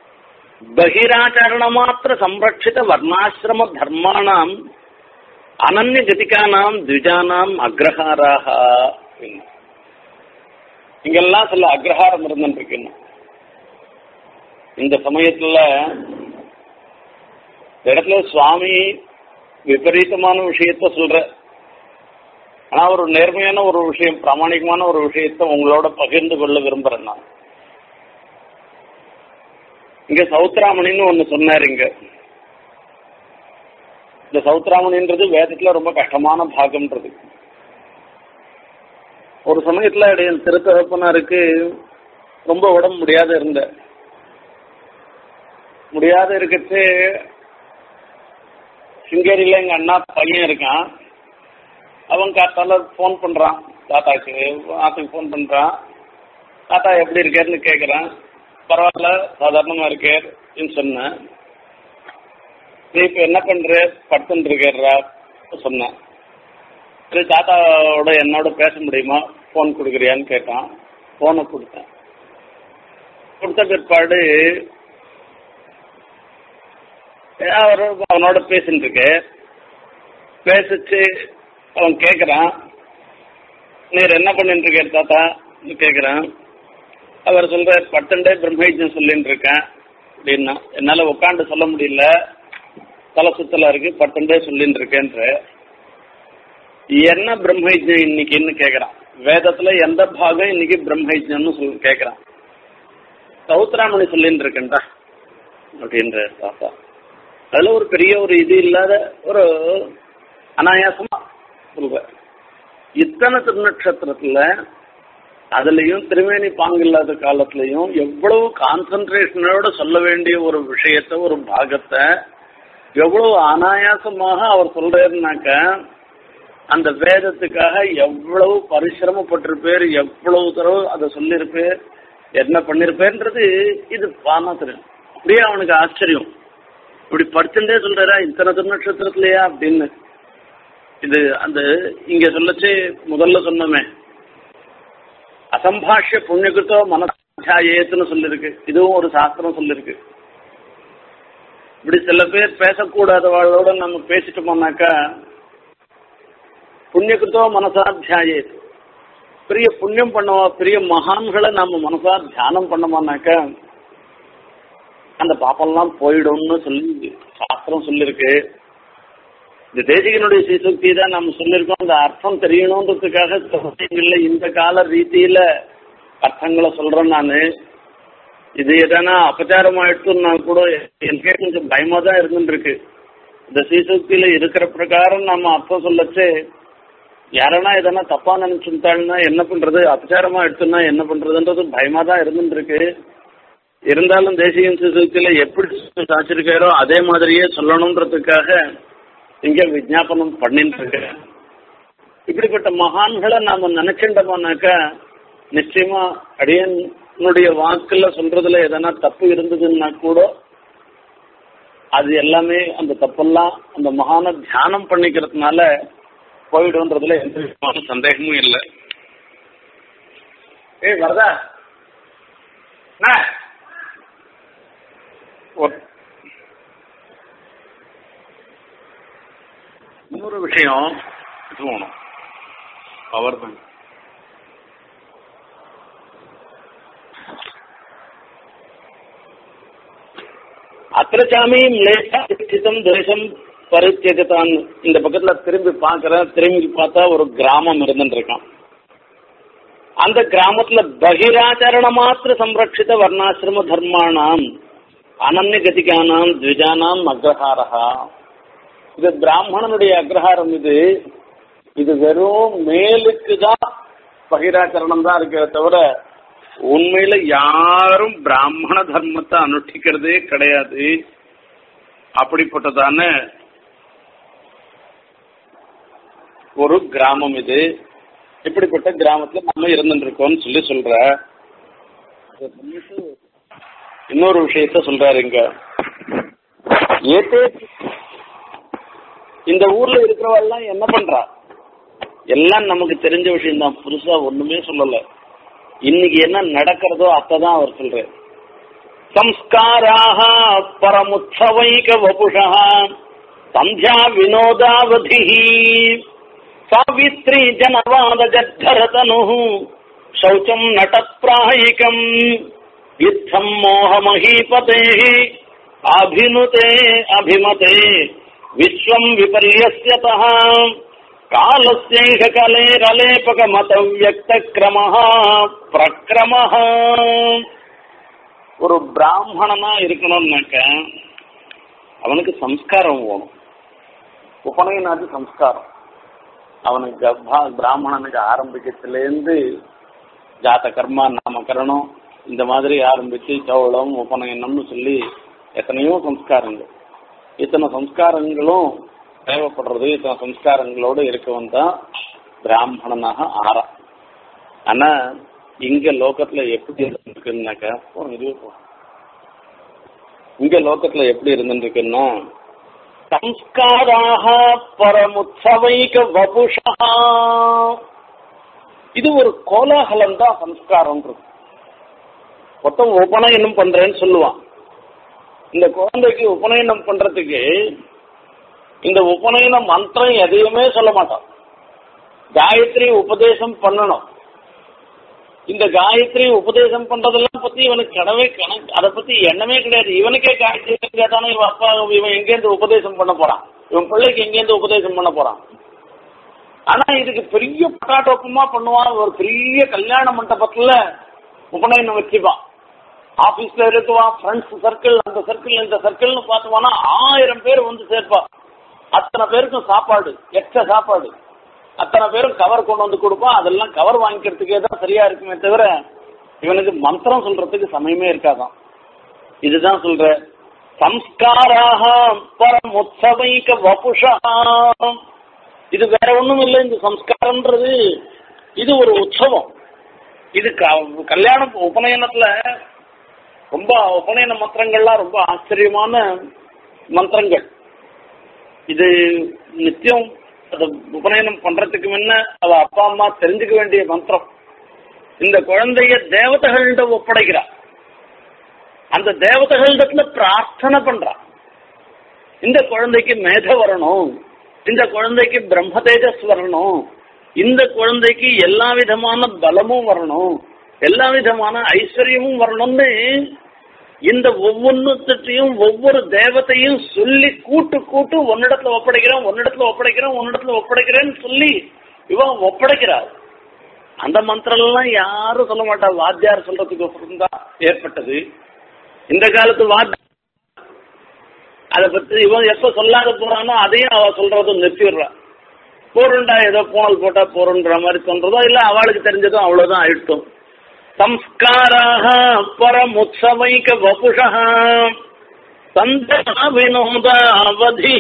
பகிராச்சரணமாத்திர சம்ரட்சித வர்ணாசிரம தர்மாணாம் அனன்ய கதிகானாம் த்விஜானாம் அக்ரஹாராக இங்கெல்லாம் சில அக்ரஹாரம் இருந்துருக்கு இந்த சமயத்துல இந்த இடத்துல சுவாமி விபரீதமான விஷயத்த சொல்ற ஆனா ஒரு நேர்மையான ஒரு விஷயம் பிராமணிகமான ஒரு விஷயத்த உங்களோட பகிர்ந்து கொள்ள விரும்புறேன் நான் இங்க சௌத்ராமணின்னு ஒண்ணு சொன்னார் இங்க இந்த சௌத்ராமணின்றது வேதத்துல ரொம்ப கஷ்டமான பாகம்ன்றது ஒரு சமயத்துல என் திருத்தகப்பனாருக்கு ரொம்ப உடம்பு முடியாத இருந்த முடியாத இருக்கச்சு சிங்கேரியில எங்க அண்ணா பையன் இருக்கான் அவன் காத்தால ஃபோன் பண்றான் தாத்தாக்கு ஆத்துக்கு ஃபோன் பண்றான் தாத்தா எப்படி இருக்காருன்னு கேட்குறான் பரவாயில்ல சாதாரணமா இருக்கேன்னு சொன்னேன் நீ இப்போ என்ன பண்ற படுத்துன்னு இருக்கா சொன்னேன் சரி தாத்தாவோட என்னோட பேச முடியுமா ஃபோன் கொடுக்குறியான்னு கேட்டான் ஃபோனை கொடுத்தேன் கொடுத்த பிற்பாடு அவர் அவனோட பேசிட்டு இருக்கு பேசிச்சு அவன் கேட்குறான் நீர் என்ன பண்ணிட்டு இருக்கார் தாத்தா கேட்குறான் அவர் சொல்ற பத்தண்டே பிரம்மயஜம் சொல்லிட்டு இருக்கேன் அப்படின்னா என்னால் உட்காந்து சொல்ல முடியல தலை சுத்தலா இருக்கு பத்தண்டே சொல்லிட்டு இருக்கேன்ற என்ன பிரம்மயஜம் இன்னைக்குன்னு கேட்குறான் வேதத்துல எந்த பாகம் இன்னைக்கு பிரம்மயஜம்னு சொல்லி கேட்குறான் சௌத்ராமணி சொல்லிட்டு இருக்கேன்டா அப்படின்ற தாத்தா அதுல ஒரு பெரிய ஒரு இது இல்லாத ஒரு அனாயாசமா சொல்ற இத்தனை திருநட்சத்திரத்துல அதுலயும் திருமேனி பாங்கு இல்லாத காலத்திலையும் எவ்வளவு கான்சன்ட்ரேஷனோட சொல்ல வேண்டிய ஒரு விஷயத்த ஒரு பாகத்தை எவ்வளவு அனாயாசமாக அவர் சொல்றாருனாக்க அந்த வேதத்துக்காக எவ்வளவு பரிசிரமப்பட்டிருப்பேர் எவ்வளவு தடவை அதை சொல்லியிருப்பேர் என்ன பண்ணிருப்பேன்றது இது பானா தெரியும் அப்படியே அவனுக்கு ஆச்சரியம் இப்படி படிச்சுட்டே சொல்றாரா இத்தனை திருநட்சத்திரத்திலையா அப்படின்னு இது அந்த இங்க சொல்லச்சு முதல்ல சொன்னோமே அசம்பாஷ்ய புண்ணியகிருத்தோ மனசாயேத்துன்னு சொல்லிருக்கு இதுவும் ஒரு சாஸ்திரம் சொல்லிருக்கு இப்படி சில பேர் பேசக்கூடாதவாளோட நம்ம பேசிட்டோம்னாக்கா புண்ணியகிருத்தோ மனசாத்தியாயேத்து பெரிய புண்ணியம் பண்ணவா பெரிய மகான்களை நம்ம மனசா தியானம் பண்ணோம்னாக்கா அந்த பாப்பெல்லாம் போயிடும்னு சொல்லி சாஸ்திரம் சொல்லியிருக்கு இந்த தேசிகனுடைய சீசுக்தி தான் நம்ம சொல்லியிருக்கோம் அந்த அர்த்தம் தெரியணுன்றதுக்காக இல்லை இந்த கால ரீதியில அர்த்தங்களை சொல்றேன் நான் இது எதனா அபச்சாரம் ஆயிடுச்சுன்னா கூட எனக்கே கொஞ்சம் பயமா தான் இருந்துருக்கு இந்த சீசுக்தியில இருக்கிற பிரகாரம் நம்ம அர்த்தம் சொல்லச்சு யாரனா எதனா தப்பா நினைச்சுட்டாள்னா என்ன பண்றது அபச்சாரமா எடுத்துனா என்ன பண்றதுன்றது பயமா தான் இருந்துருக்கு இருந்தாலும் தேசிய சீசுக்தியில எப்படி சாச்சிருக்காரோ அதே மாதிரியே சொல்லணுன்றதுக்காக இங்க விஜாபனம் பண்ணிட்டு இருக்க இப்படிப்பட்ட மகான்களை நாம நினைச்சுட்டோம்னாக்கா நிச்சயமா அடியனுடைய வாக்குல சொல்றதுல எதனா தப்பு இருந்ததுன்னா கூட அது எல்லாமே அந்த தப்பெல்லாம் அந்த மகான தியானம் பண்ணிக்கிறதுனால போயிடும்ன்றதுல எந்த விதமான சந்தேகமும் இல்லை ஏய் வரதா இன்னொரு விஷயம் தோணும் பவர் தான் அத்திரச்சாமி லேசிதம் தேசம் பரித்தியகத்தான் இந்த பக்கத்துல திரும்பி பார்க்கறேன் திரும்பி பார்த்தா ஒரு கிராமம் இருந்துருக்கான் அந்த கிராமத்துல பகிராச்சரண மாத்திர சம்ரட்சித வர்ணாசிரம தர்மானாம் அனன்ய கதிகானாம் த்விஜானாம் அக்ரஹாரஹா இது பிராமணனுடைய அக்ரஹாரம் இது இது வெறும் மேலுக்கு தான் பகிராச்சரணம் தான் இருக்கிற தவிர உண்மையில யாரும் பிராமண தர்மத்தை அனுஷ்டிக்கிறதே கிடையாது அப்படிப்பட்டதான ஒரு கிராமம் இது இப்படிப்பட்ட கிராமத்துல நம்ம இருந்துருக்கோம்னு சொல்லி சொல்ற இன்னொரு விஷயத்த சொல்றாரு இங்க ஏத்தே இந்த ஊர்ல இருக்கிறவெல்லாம் என்ன பண்றா எல்லாம் நமக்கு தெரிஞ்ச விஷயம் தான் புதுசா ஒண்ணுமே சொல்லல இன்னைக்கு என்ன நடக்கிறதோ அதான் அவர் சொல்றாரு சம்ஸ்காராக பரமுத்சவைக வபுஷா சந்தியா வினோதாவதி சாவித்ரி ஜனவாத ஜத்தரதனு சௌச்சம் நடப்பிராயிகம் யுத்தம் மோகமஹீபதே அபினுதே அபிமதே விஸ்வம் விபர்யஸ்யதः காலஸ்யைக கலேரலேபகமத வியக்த கிரமः பிரக்கிரமः ஒரு பிராமணனா இருக்கணும்னாக்க அவனுக்கு சம்ஸ்காரம் வேணும் உபநயனாது சம்ஸ்காரம் அவனுக்கு கர்ப்பா பிராமணனுக்கு ஆரம்பிக்கிறதுலேருந்து ஜாத கர்மா நாமகரணம் இந்த மாதிரி ஆரம்பிச்சு சௌளம் உபநயனம்னு சொல்லி எத்தனையோ சம்ஸ்காரங்கள் இத்தனை சம்ஸ்காரங்களும் தேவைப்படுறது இத்தனை சம்ஸ்காரங்களோடு இருக்கவன் தான் பிராமணனாக ஆறான் ஆனா இங்க லோகத்துல எப்படி இருந்துருக்குன்னாக்கா போ, இதுவே போ. இங்க லோகத்துல எப்படி இருந்துருக்குன்னா சம்ஸ்காராக பரமுத்சவைக வபுஷா இது ஒரு கோலாகலம் தான் சம்ஸ்காரம்ன்றது மொத்தம் உபநயனம் பண்றேன்னு சொல்லுவான் இந்த குழந்தைக்கு உபநயனம் பண்றதுக்கு இந்த உபநயன மந்திரம் எதையுமே சொல்ல மாட்டான் காயத்ரி உபதேசம் பண்ணணும் இந்த காயத்ரி உபதேசம் பண்றதெல்லாம் பத்தி இவனுக்கு கடவே கணக்கு அதை பத்தி எண்ணமே கிடையாது இவனுக்கே காயத்ரி கேட்டானே இவன் அப்பா இவன் எங்கேருந்து உபதேசம் பண்ண போறான் இவன் பிள்ளைக்கு எங்கேருந்து உபதேசம் பண்ண போறான் ஆனா இதுக்கு பெரிய பட்டாட்டோப்பமா பண்ணுவான் ஒரு பெரிய கல்யாண மண்டபத்துல உபநயனம் வச்சுப்பான் ஆபீஸ்ல இருக்குவான் ஃப்ரெண்ட்ஸ் சர்க்கிள் அந்த சர்க்கிள் இந்த சர்க்கிள்னு பார்த்துவானா ஆயிரம் பேர் வந்து சேர்ப்பான் அத்தனை பேருக்கும் சாப்பாடு எக்ஸ்ட்ரா சாப்பாடு அத்தனை பேரும் கவர் கொண்டு வந்து கொடுப்பான் அதெல்லாம் கவர் வாங்கிக்கிறதுக்கே தான் சரியா இருக்குமே தவிர இவனுக்கு மந்திரம் சொல்றதுக்கு சமயமே இருக்காதான் இதுதான் சொல்ற சம்ஸ்காராக பரம் உற்சவைக்க வபுஷா இது வேற ஒண்ணும் இல்லை இந்த சம்ஸ்காரம்ன்றது இது ஒரு உற்சவம் இது க- கல்யாணம் உபநயனத்துல ரொம்ப உபநயன மந்திரங்கள்லாம் ரொம்ப ஆச்சரியமான மந்திரங்கள் இது நித்தியம் அது உபநயனம் பண்றதுக்கு முன்ன அவ அப்பா அம்மா தெரிஞ்சுக்க வேண்டிய மந்திரம் இந்த குழந்தைய தேவதைகள்கிட்ட ஒப்படைக்கிறா அந்த தேவதைகளிடத்துல பிரார்த்தனை பண்றா இந்த குழந்தைக்கு மேத வரணும் இந்த குழந்தைக்கு பிரம்ம தேஜஸ் வரணும் இந்த குழந்தைக்கு எல்லா விதமான பலமும் வரணும் எல்லா விதமான ஐஸ்வர்யமும் வரணும்னு இந்த ஒவ்வொன்றுத்தையும் ஒவ்வொரு தேவத்தையும் சொல்லி கூட்டு கூட்டு உன்னிடத்துல ஒப்படைக்கிறேன் உன்னிடத்துல ஒப்படைக்கிறேன் உன்னிடத்துல ஒப்படைக்கிறேன்னு சொல்லி இவன் ஒப்படைக்கிறார் அந்த மந்திரம் எல்லாம் யாரும் சொல்ல மாட்டா வாத்தியார் சொல்றதுக்கு அப்புறம் தான் ஏற்பட்டது இந்த காலத்து வாத்தியார் அதை பத்தி இவன் எப்ப சொல்லாத போறானோ அதையும் அவ சொல்றதும் நிறுத்திடுறான் போருண்டா ஏதோ பூனல் போட்டா போருன்ற மாதிரி சொல்றதோ இல்ல அவளுக்கு தெரிஞ்சதும் அவ்வளவுதான் ஆயிட்டும் சம்ஸ்காராக பரமுத்சவைக வபுஷா சந்தா வினோத அவதி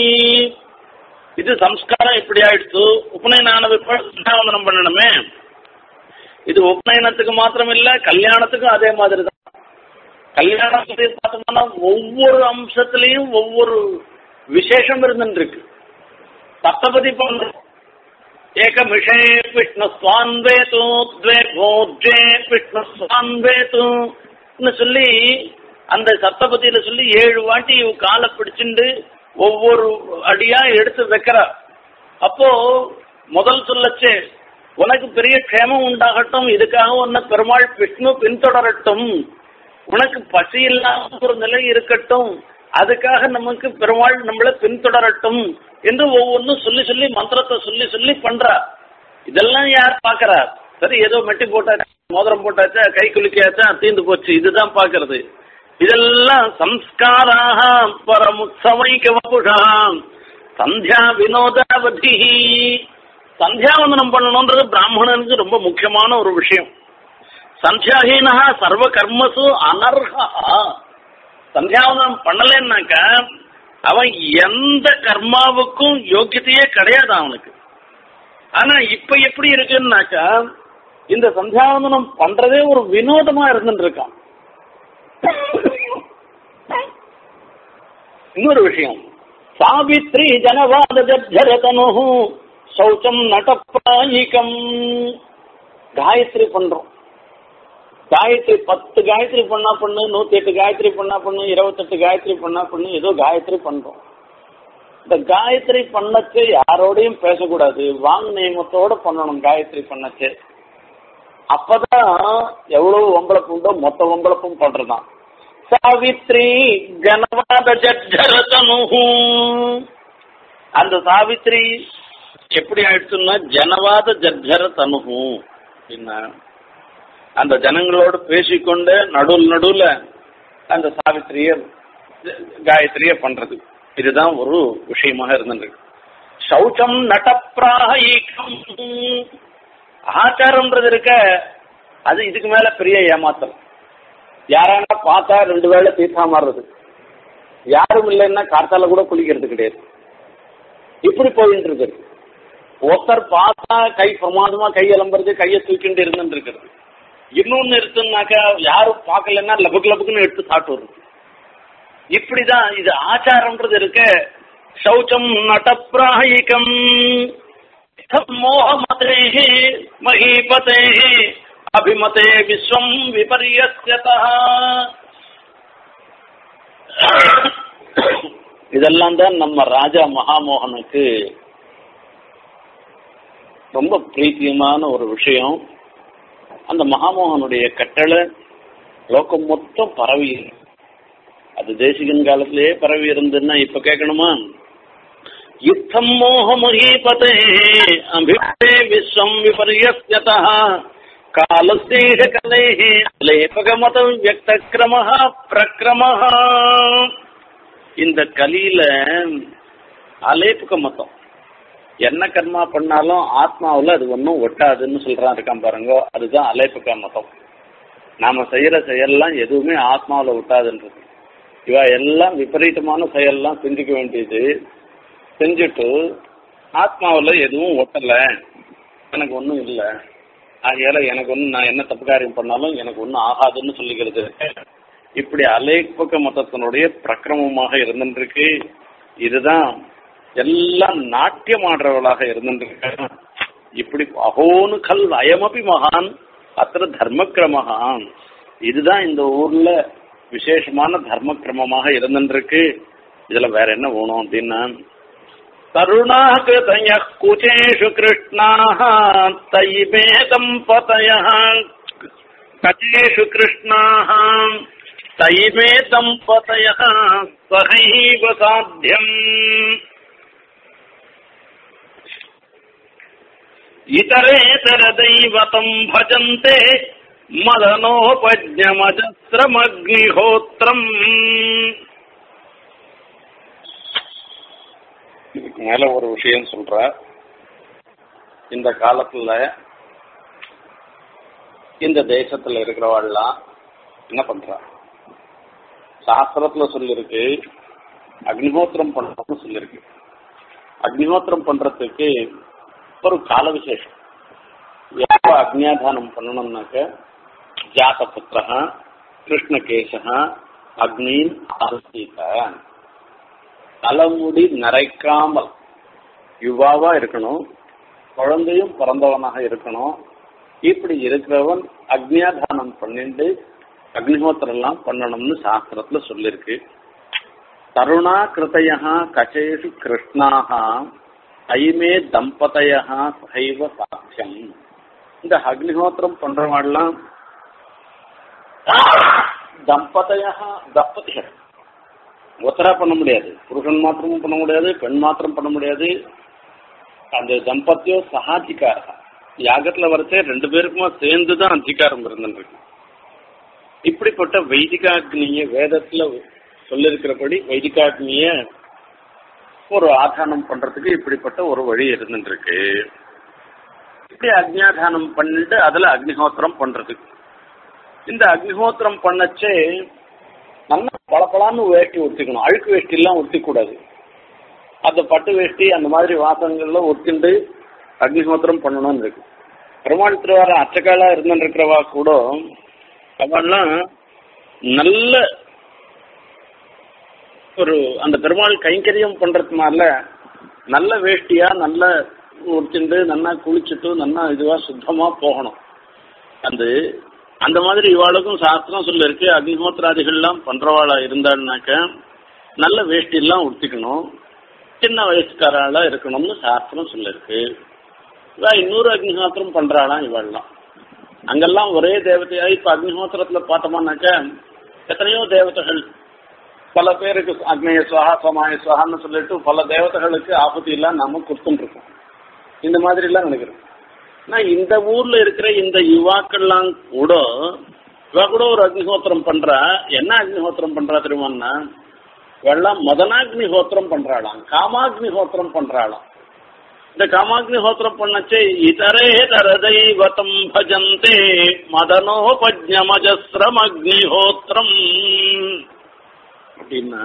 இது சம்ஸ்காரம் இப்படி ஆயிடுச்சு உபநயன ஆனது சந்தாவந்தனம் பண்ணணுமே இது உபநயனத்துக்கு மாத்திரம் இல்ல கல்யாணத்துக்கும் அதே மாதிரி தான் கல்யாணம் பத்தி பார்த்தோம்னா ஒவ்வொரு அம்சத்திலையும் ஒவ்வொரு விசேஷம் இருந்துருக்கு சப்தபதி பண்றோம் ஏகமிஷே விஷ்ணு சுவான்வேது துவே கோஜே விஷ்ணு சுவான்வேது சொல்லி அந்த சப்தபதியில சொல்லி ஏழு வாட்டி இவ காலை பிடிச்சிண்டு ஒவ்வொரு அடியா எடுத்து வைக்கிறா அப்போ முதல் சொல்லச்சே உனக்கு பெரிய க்ஷேமம் உண்டாகட்டும் இதுக்காக உன்னை பெருமாள் விஷ்ணு பின்தொடரட்டும் உனக்கு பசி இல்லாத ஒரு நிலை இருக்கட்டும் அதுக்காக நமக்கு பெருமாள் நம்மளை பின்தொடரட்டும் என்று ஒவ்வொன்றும் சொல்லி சொல்லி மந்திரத்தை சொல்லி சொல்லி பண்றா இதெல்லாம் யார் பாக்குறா சரி ஏதோ மெட்டி போட்டாச்சா மோதிரம் போட்டாச்சா கை குலுக்கியாச்சா தீந்து போச்சு இதுதான் பாக்குறது இதெல்லாம் சம்ஸ்காராக பரமுத்சவைக்க வபுஷா சந்தியா வினோதாவதி சந்தியாவந்தனம் பண்ணணுன்றது பிராமணனுக்கு ரொம்ப முக்கியமான ஒரு விஷயம் சந்தியாஹீனா சர்வ கர்மசு அனர்ஹா சந்தியாவந்தனம் பண்ணலைன்னாக்க அவன் எந்த கர்மாவுக்கும் யோக்கியத்தையே கிடையாது அவனுக்கு ஆனா இப்ப எப்படி இருக்குன்னாக்கா இந்த சந்தியாவந்தனம் பண்றதே ஒரு வினோதமா இருந்துட்டு இருக்கான் இன்னொரு விஷயம் சாவித்ரி ஜனவாத ஜர்ஜரதனு சௌச்சம் நடப்பிராயிகம் காயத்ரி பண்றோம் காயத்ரி பத்து காயத்ரி பண்ணா பண்ணு நூத்தி எட்டு காயத்ரி பண்ணா பண்ணு இருபத்தெட்டு காயத்ரி பண்ணா பண்ணு ஏதோ காயத்ரி பண்றோம் இந்த காயத்ரி பண்ணச்சு யாரோடையும் பேசக்கூடாது வாங் நியமத்தோட பண்ணணும் காயத்ரி பண்ணச்சு அப்பதான் எவ்வளவு வம்பளப்பு உண்டோ மொத்த வம்பளப்பும் பண்றதுதான் சாவித்ரி ஜனவாத ஜர்ஜரதனு அந்த சாவித்ரி எப்படி ஆயிடுச்சுன்னா ஜனவாத ஜர்ஜர தனுகு அப்படின்னா அந்த ஜனங்களோடு பேசிக்கொண்டு நடுவில் நடுவில் அந்த சாவித்திரிய காயத்ரிய பண்றது இதுதான் ஒரு விஷயமாக இருந்தது சௌச்சம் நடப்பிராகம் ஆச்சாரம்ன்றது இருக்க அது இதுக்கு மேல பெரிய ஏமாத்தம் யாரானா பார்த்தா ரெண்டு வேளை தீர்த்தா மாறுறது யாரும் இல்லைன்னா காத்தால கூட குளிக்கிறது கிடையாது இப்படி போயிட்டு இருக்குது ஒருத்தர் பார்த்தா கை பிரமாதமா கை அலம்புறது கையை தூக்கிட்டு இருந்துட்டு இருக்கிறது இன்னொன்னு இருக்குன்னாக்கா யாரும் பார்க்கலன்னா லபுக்கு லபுக்குன்னு எடுத்து சாப்பிட்டு வருது இப்படிதான் இது ஆச்சாரம்ன்றது இருக்க சௌச்சம் நட்டப்பிராயிகம் மோகமதே மகீபதே அபிமதே விஸ்வம் விபரியஸ்யதா இதெல்லாம் தான் நம்ம ராஜா மகாமோகனுக்கு ரொம்ப பிரீத்தியமான ஒரு விஷயம் அந்த மகாமோகனுடைய கட்டளை லோகம் மொத்தம் பரவி இருக்கு. அது தேசிகன் காலத்திலேயே பரவி இருந்துன்னா இப்ப கேட்கணுமா யுத்தம் மோகமஹீபதே அபிபதே விஸ்வம் விபரியஸ்யதா காலசேஷ கலேஹ லேபகமத வியக்த கிரமஹ பிரக்ரமஹ இந்த கலியில அலேப்புக மதம் என்ன கர்மா பண்ணாலும் ஆத்மாவுல அது ஒன்றும் ஒட்டாதுன்னு சொல்றான் இருக்கான் பாருங்க அதுதான் அலேப்புக மதம் நாம செய்யற செயல்லாம் எதுவுமே ஆத்மாவுல ஒட்டாதுன்றது இவ எல்லாம் விபரீதமான செயல்லாம் செஞ்சுக்க வேண்டியது செஞ்சுட்டு ஆத்மாவுல எதுவும் ஒட்டல எனக்கு ஒன்றும் இல்லை ஆகையால எனக்கு ஒன்றும் நான் என்ன தப்பு காரியம் பண்ணாலும் எனக்கு ஒன்றும் ஆகாதுன்னு சொல்லிக்கிறது இப்படி அலேப்பக மதத்தினுடைய பிரக்கிரமமாக இருந்துருக்கு இதுதான் எல்லாம் நாட்டியம் ஆடுறவளாக இருந்துருக்கு இப்படி அகோனு கல் அயமபி மகான் அத்த தர்மக்கிரமகான் இதுதான் இந்த ஊர்ல விசேஷமான தர்மக்கிரமமாக இருந்துருக்கு இதுல வேற என்ன வேணும் அப்படின்னா தருணாகிருதய குச்சேஷு கிருஷ்ணாः तयिमे दम्पतयः कचेषु कृष्णाः तयिमे दम्पतयः सहैव साध्यम् इतरेतरदैवतम् भजन्ते मदनोपज्ञमजस्रमग्निहोत्रम् இதுக்கு மேல ஒரு விஷயம் சொல்ற இந்த காலத்துல இந்த தேசத்துல இருக்கிறவாள்லாம் என்ன பண்றா சாஸ்திரத்துல சொல்லிருக்கு அக்னிஹோத்திரம் பண்றதுன்னு சொல்லிருக்கு அக்னிஹோத்திரம் பண்றதுக்கு ஒரு கால விசேஷம் எப்போ அக்னியாதானம் பண்ணணும்னாக்க ஜாத புத்திரா கிருஷ்ணகேசா அக்னின் ஆசீத தலைமுடி நரைக்காமல் யுவாவா இருக்கணும் குழந்தையும் பிறந்தவனாக இருக்கணும் இப்படி இருக்கிறவன் அக்னியாதானம் பண்ணிட்டு அக்னிஹோத்திரம் எல்லாம் பண்ணணும்னு சாஸ்திரத்துல சொல்லிருக்கு தருணா கிருதயா கச்சேஷு கிருஷ்ணாக ஐமே தம்பதையா சைவ சாட்சியம் இந்த அக்னிஹோத்திரம் பண்றவாள்லாம் தம்பதையா தம்பதிகள் ஒத்தரா பண்ண முடியாது புருஷன் மாத்திரமும் பண்ண முடியாது பெண் மாத்திரம் பண்ண முடியாது அந்த தம்பத்தியம் சகாதிகாரா யாகத்துல வரச்சே ரெண்டு பேருக்குமா சேர்ந்து தான் அதிகாரம் இருந்துருக்கு இப்படிப்பட்ட வைதிகாக்னிய வேதத்துல சொல்லிருக்கிறபடி வைதிகாக்னிய ஒரு ஆதானம் பண்றதுக்கு இப்படிப்பட்ட ஒரு வழி இருந்துருக்கு இப்படி அக்னியாதானம் பண்ணிட்டு அதுல அக்னிஹோத்திரம் பண்றதுக்கு இந்த அக்னிஹோத்திரம் பண்ணச்சே நல்லா பளபளான்னு வேஷ்டி உடுத்திக்கணும் அழுக்கு வேஷ்டி எல்லாம் உடுத்திக்கூடாது அந்த பட்டு வேஷ்டி அந்த மாதிரி வாசகங்கள்ல ஒத்துண்டு அக்னிஹோத்திரம் பண்ணணும்னு இருக்கு பெருமாள் திருவாரம் அச்சக்காலா இருந்துருக்கிறவா கூட அவெல்லாம் நல்ல ஒரு அந்த பெருமாள் கைங்கரியம் பண்றதுனால நல்ல வேஷ்டியா நல்ல உடுத்திண்டு நல்லா குளிச்சுட்டு நல்லா இதுவா சுத்தமா போகணும் அந்த அந்த மாதிரி இவாளுக்கும் சாஸ்திரம் சொல்லிருக்கு அக்னிஹோத்திராதிகள்லாம் பண்றவாளா இருந்தாள்னாக்க நல்ல வேஷ்டி எல்லாம் உடுத்திக்கணும் சின்ன வயசுக்காராளா இருக்கணும்னு சாஸ்திரம் சொல்லிருக்கு இவா இன்னொரு அக்னிஹோத்திரம் பண்றாளாம் இவாள்லாம் அங்கெல்லாம் ஒரே தேவதையா இப்ப அக்னிஹோத்திரத்துல பார்த்தோம்னாக்க எத்தனையோ தேவதைகள் பல பேருக்கு அக்னேய சுவா சமாய சுவான்னு சொல்லிட்டு பல தேவதைகளுக்கு ஆபத்து எல்லாம் நாம கொடுத்துருக்கோம் இந்த மாதிரி எல்லாம் நினைக்கிறோம் நான் இந்த ஊர்ல இருக்கிற இந்த யுவாக்கள்லாம் கூட இவ கூட ஒரு அக்னிஹோத்திரம் பண்றா என்ன அக்னிஹோத்திரம் பண்றா தெரியுமான்னா வெள்ளம் மதனாக்னிஹோத்திரம் பண்றாளாம் காமாக்னிஹோத்திரம் பண்றாளாம் இந்த காமாக்னிஹோத்திரம் பண்ணச்சே இதரே தரதைவதம் பஜந்தே மதனோபஜமஜஸ்ரம் அக்னிஹோத்திரம் அப்படின்னா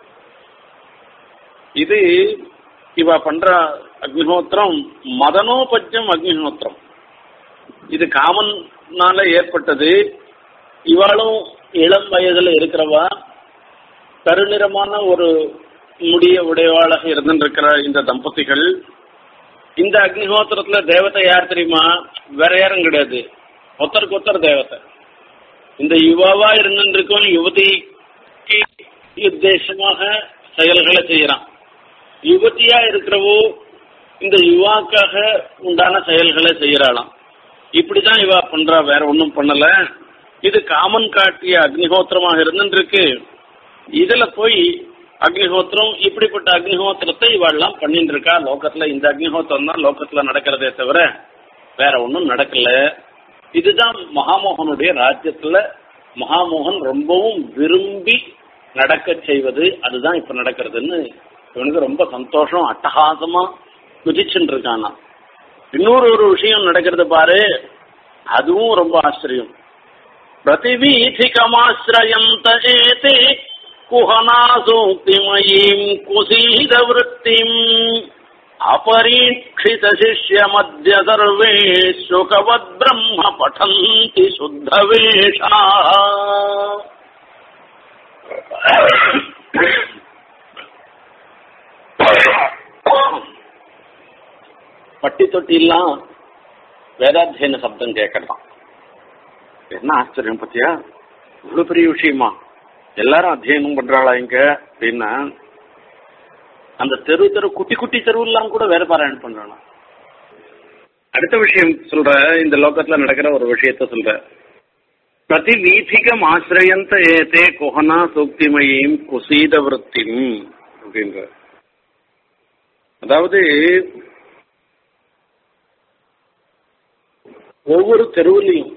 இது இவ பண்ற அக்னிஹோத்திரம் மதனோபஜம் அக்னிஹோத்திரம் இது காமன் விவாகத்தினால ஏற்பட்டது இவாளும் இளம் வயதுல இருக்கிறவா கருநிறமான ஒரு முடிய உடையவாளாக இருந்திருக்கிற இந்த தம்பதிகள் இந்த அக்னிஹோத்திரத்துல தேவதை யார் தெரியுமா வேற யாரும் கிடையாது ஒருத்தருக்கு ஒருத்தர் தேவதை இந்த யுவாவா இருந்திருக்கும் யுவதிக்கு உத்தேசமாக செயல்களை செய்யறான் யுவதியா இருக்கிறவோ இந்த யுவாக்காக உண்டான செயல்களை செய்யறாளாம் இப்படிதான் இவா பண்றா வேற ஒன்றும் பண்ணல இது காமன் காட்டிய அக்னிஹோத்திரமாக இருந்துருக்கு இதுல போய் அக்னிஹோத்திரம் இப்படிப்பட்ட அக்னிஹோத்திரத்தை இவாள்லாம் பண்ணிட்டு இருக்கா லோகத்துல இந்த அக்னிஹோத்திரம் தான் லோகத்துல நடக்கிறதே தவிர வேற ஒன்றும் நடக்கல இதுதான் மகாமோகனுடைய ராஜ்யத்துல மகாமோகன் ரொம்பவும் விரும்பி நடக்க செய்வது அதுதான் இப்ப நடக்கிறதுன்னு இவனுக்கு ரொம்ப சந்தோஷம் அட்டகாசமா குதிச்சுட்டு இருக்கானா இன்னொரு ஒரு விஷயம் நடக்கிறது பாரு அதுவும் ரொம்ப ஆச்சரியம் प्रतिवीथिकमाश्रयन्त एते कुहनासूक्तिमयीम् कुसीदवृत्तिम् अपरीक्षितशिष्यमद्य सर्वे शुकवद्ब्रह्म पठन्ति शुद्धवेषाः பட்டி தொட்டிலாம் வேதாத்தியன சப்தம் கேட்கலாம் என்ன ஆச்சரியம் பத்தியா இவ்வளவு பெரிய விஷயமா எல்லாரும் அத்தியனம் பண்றாளா இங்க அப்படின்னா அந்த தெரு தெரு குட்டி குட்டி தெருவெல்லாம் கூட வேற பாராயணம் பண்றானா அடுத்த விஷயம் சொல்ற இந்த லோகத்துல நடக்கிற ஒரு விஷயத்த சொல்ற பிரதி வீதிகம் ஆசிரியந்த ஏதே குஹனா சூக்திமயம் குசீத விருத்திம் அப்படின்ற அதாவது ஒவ்வொரு தெருவுலையும்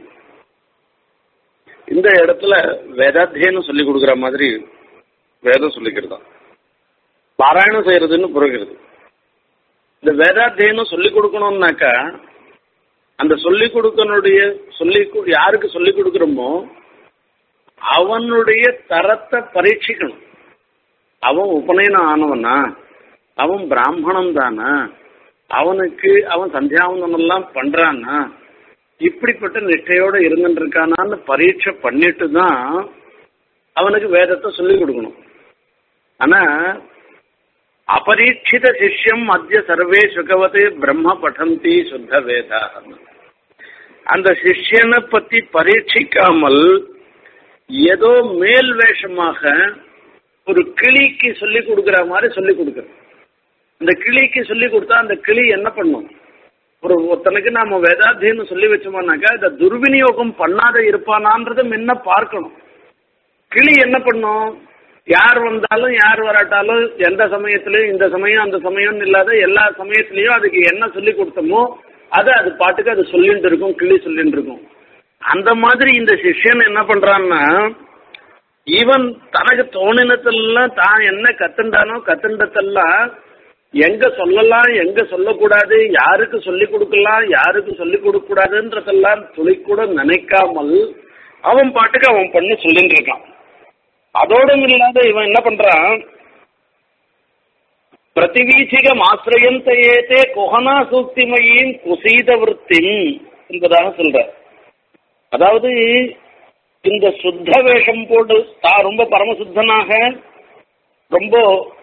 இந்த இடத்துல வேதாத்தியனம் சொல்லி கொடுக்குற மாதிரி வேதம் சொல்லிக்கிறதா பாராயணம் செய்யறதுன்னு புரிகிறது இந்த வேதாத்தியனம் சொல்லி கொடுக்கணும்னாக்கா அந்த சொல்லி கொடுக்கனுடைய சொல்லி யாருக்கு சொல்லி கொடுக்குறோமோ அவனுடைய தரத்தை பரீட்சிக்கணும் அவன் உபநயனம் ஆனவனா அவன் பிராமணன் தானா அவனுக்கு அவன் சந்தியாவந்தனம் எல்லாம் பண்றானா இப்படிப்பட்ட நிஷ்டையோட இருந்துட்டு இருக்கானான்னு பரீட்சை பண்ணிட்டு தான் அவனுக்கு வேதத்தை சொல்லிக் கொடுக்கணும் ஆனா அபரீட்சித சிஷ்யம் மத்திய சர்வே சுகவத்து பிரம்ம படந்தி சுத்த வேதா அந்த சிஷ்யனை பத்தி பரீட்சிக்காமல் ஏதோ மேல் வேஷமாக ஒரு கிளிக்கு சொல்லி கொடுக்கிற மாதிரி சொல்லி கொடுக்குறது அந்த கிளிக்கு சொல்லி கொடுத்தா அந்த கிளி என்ன பண்ணும் ஒரு ஒருத்தனுக்கு நாம வேதாத்தியன்னு சொல்லி வச்சோம்னாக்கா இதை துர்விநியோகம் பண்ணாத இருப்பானான்றதை முன்ன பார்க்கணும் கிளி என்ன பண்ணும் யார் வந்தாலும் யார் வராட்டாலும் எந்த சமயத்திலையும் இந்த சமயம் அந்த சமயம்னு இல்லாத எல்லா சமயத்திலையும் அதுக்கு என்ன சொல்லி கொடுத்தோமோ அதை அது பாட்டுக்கு அது சொல்லிட்டு இருக்கும் கிளி சொல்லிட்டு இருக்கும் அந்த மாதிரி இந்த சிஷ்யன் என்ன பண்றான்னா ஈவன் தனக்கு தோணினத்தெல்லாம் தான் என்ன கத்துண்டானோ கத்துண்டத்தெல்லாம் எங்க சொல்லலாம் எங்க சொல்லக்கூடாது யாருக்கு சொல்லி கொடுக்கலாம் யாருக்கு சொல்லி கொடுக்க கூடாதுன்றதெல்லாம் துளி கூட நினைக்காமல் அவன் பாட்டுக்கு அவன் பண்ணி சொல்லிட்டு இருக்கான் அதோடும் இல்லாத இவன் என்ன பண்றான் பிரதிவீச்சிகம் ஆசிரியந்தையேத்தே குஹனா சூக்திமையின் குசீத விற்த்தின் என்பதாக சொல்ற அதாவது இந்த சுத்த வேஷம் போட்டு தான் ரொம்ப பரமசுத்தனாக ரொம்ப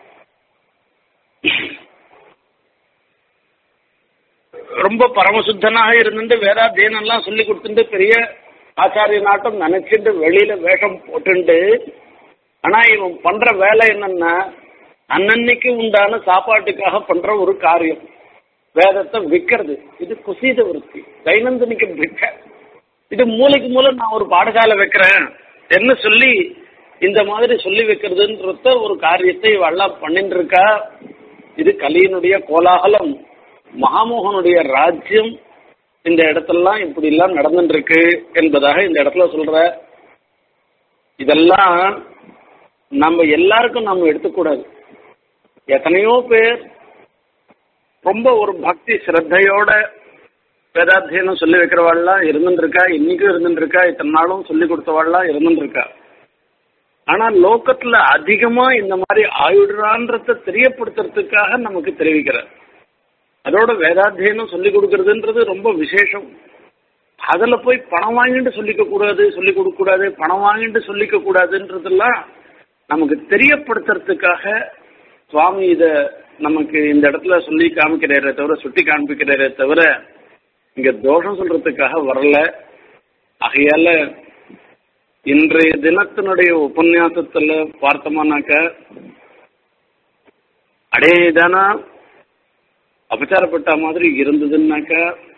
ரொம்ப பரமசுத்தனாக இருந்துட்டு வேதாத்தியனம் எல்லாம் சொல்லி கொடுத்துட்டு பெரிய ஆச்சாரிய நாட்டம் நினைச்சிட்டு வெளியில வேஷம் போட்டுண்டு ஆனா இவன் பண்ற வேலை என்னன்னா அன்னன்னைக்கு உண்டான சாப்பாட்டுக்காக பண்ற ஒரு காரியம் வேதத்தை விற்கிறது இது குசீத விருத்தி தைனந்தனிக்கு விற்க இது மூளைக்கு மூலம் நான் ஒரு பாடசாலை வைக்கிறேன் என்ன சொல்லி இந்த மாதிரி சொல்லி வைக்கிறதுன்றத ஒரு காரியத்தை இவெல்லாம் பண்ணிட்டு இருக்கா இது கலியினுடைய கோலாகலம் மகாமோகனுடைய ராஜ்யம் இந்த இடத்துலலாம் இப்படி எல்லாம் நடந்துட்டு இருக்கு என்பதாக இந்த இடத்துல சொல்ற இதெல்லாம் நம்ம எல்லாருக்கும் நம்ம எடுத்துக்கூடாது எத்தனையோ பேர் ரொம்ப ஒரு பக்தி ஸ்ரத்தையோட வேதாத்தியனம் சொல்லி வைக்கிறவாள்லாம் இருந்துருக்கா இன்னைக்கும் இருந்துருக்கா இத்தனை நாளும் சொல்லி கொடுத்தவாள்லாம் இருந்துருக்கா ஆனா லோக்கத்துல அதிகமா இந்த மாதிரி ஆயுடுறான்றத தெரியப்படுத்துறதுக்காக நமக்கு தெரிவிக்கிறார் அதோட வேதாத்தியனம் சொல்லி கொடுக்கறதுன்றது ரொம்ப விசேஷம் அதுல போய் பணம் வாங்கிட்டு சொல்லிக்க கூடாது சொல்லி கொடுக்க கூடாது பணம் வாங்கிட்டு சொல்லிக்க கூடாதுன்றதெல்லாம் நமக்கு தெரியப்படுத்துறதுக்காக சுவாமி இத நமக்கு இந்த இடத்துல சொல்லி காமிக்கிறாரே தவிர சுட்டி காண்பிக்கிறாரே தவிர இங்க தோஷம் சொல்றதுக்காக வரல ஆகையால இன்றைய தினத்தினுடைய உபன்யாசத்துல பார்த்தோம்னாக்க அடேதானா அபச்சாரப்பட்ட மாதிரி இருந்ததுன்னாக்க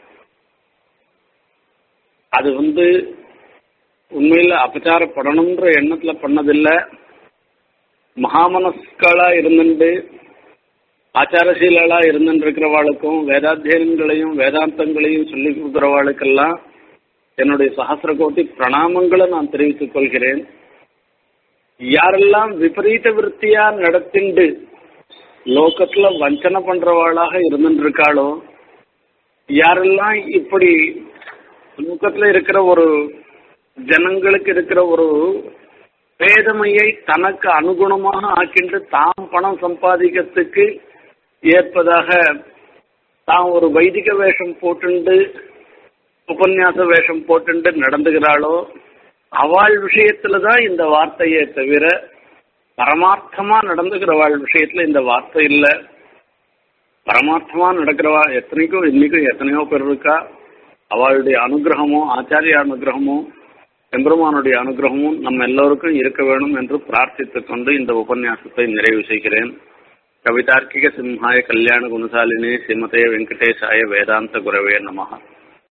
அது வந்து உண்மையில அபச்சாரப்படணுன்ற எண்ணத்துல பண்ணதில்லை மகாமனஸ்களா இருந்துட்டு ஆச்சாரசீலா இருந்துட்டு இருக்கிறவாளுக்கும் வேதாத்தியனங்களையும் வேதாந்தங்களையும் சொல்லி கொடுக்குறவாளுக்கெல்லாம் என்னுடைய சகசிர கோட்டி பிரணாமங்களை நான் தெரிவித்துக் கொள்கிறேன் யாரெல்லாம் விபரீத விற்த்தியா நடத்திண்டு லோகத்துல வஞ்சனை பண்றவாளாக இருந்துட்டு இருக்காளோ யாரெல்லாம் இப்படி லோகத்துல இருக்கிற ஒரு ஜனங்களுக்கு இருக்கிற ஒரு பேதமையை தனக்கு அனுகுணமாக ஆக்கின்று தாம் பணம் சம்பாதிக்கிறதுக்கு ஏற்பதாக தான் ஒரு வைதிக வேஷம் போட்டுண்டு உபன்யாச வேஷம் போட்டுண்டு நடந்துகிறாளோ அவள் விஷயத்துல தான் இந்த வார்த்தையே தவிர பரமார்த்தமா நடந்துக்கிறவாள் விஷயத்துல இந்த வார்த்தை இல்லை பரமார்த்தமா நடக்கிறவா எத்தனைக்கும் இன்னைக்கும் எத்தனையோ பேர் இருக்கா அவளுடைய அனுகிரகமும் ஆச்சாரிய அனுகிரகமும் எம்பெருமானுடைய அனுகிரகமும் நம்ம எல்லோருக்கும் இருக்க வேணும் என்று பிரார்த்தித்துக் கொண்டு இந்த உபன்யாசத்தை நிறைவு செய்கிறேன் கவிதார்க்கிக சிம்ஹாய கல்யாண குணசாலினி ஸ்ரீமதே வெங்கடேசாய வேதாந்த குரவே நமகா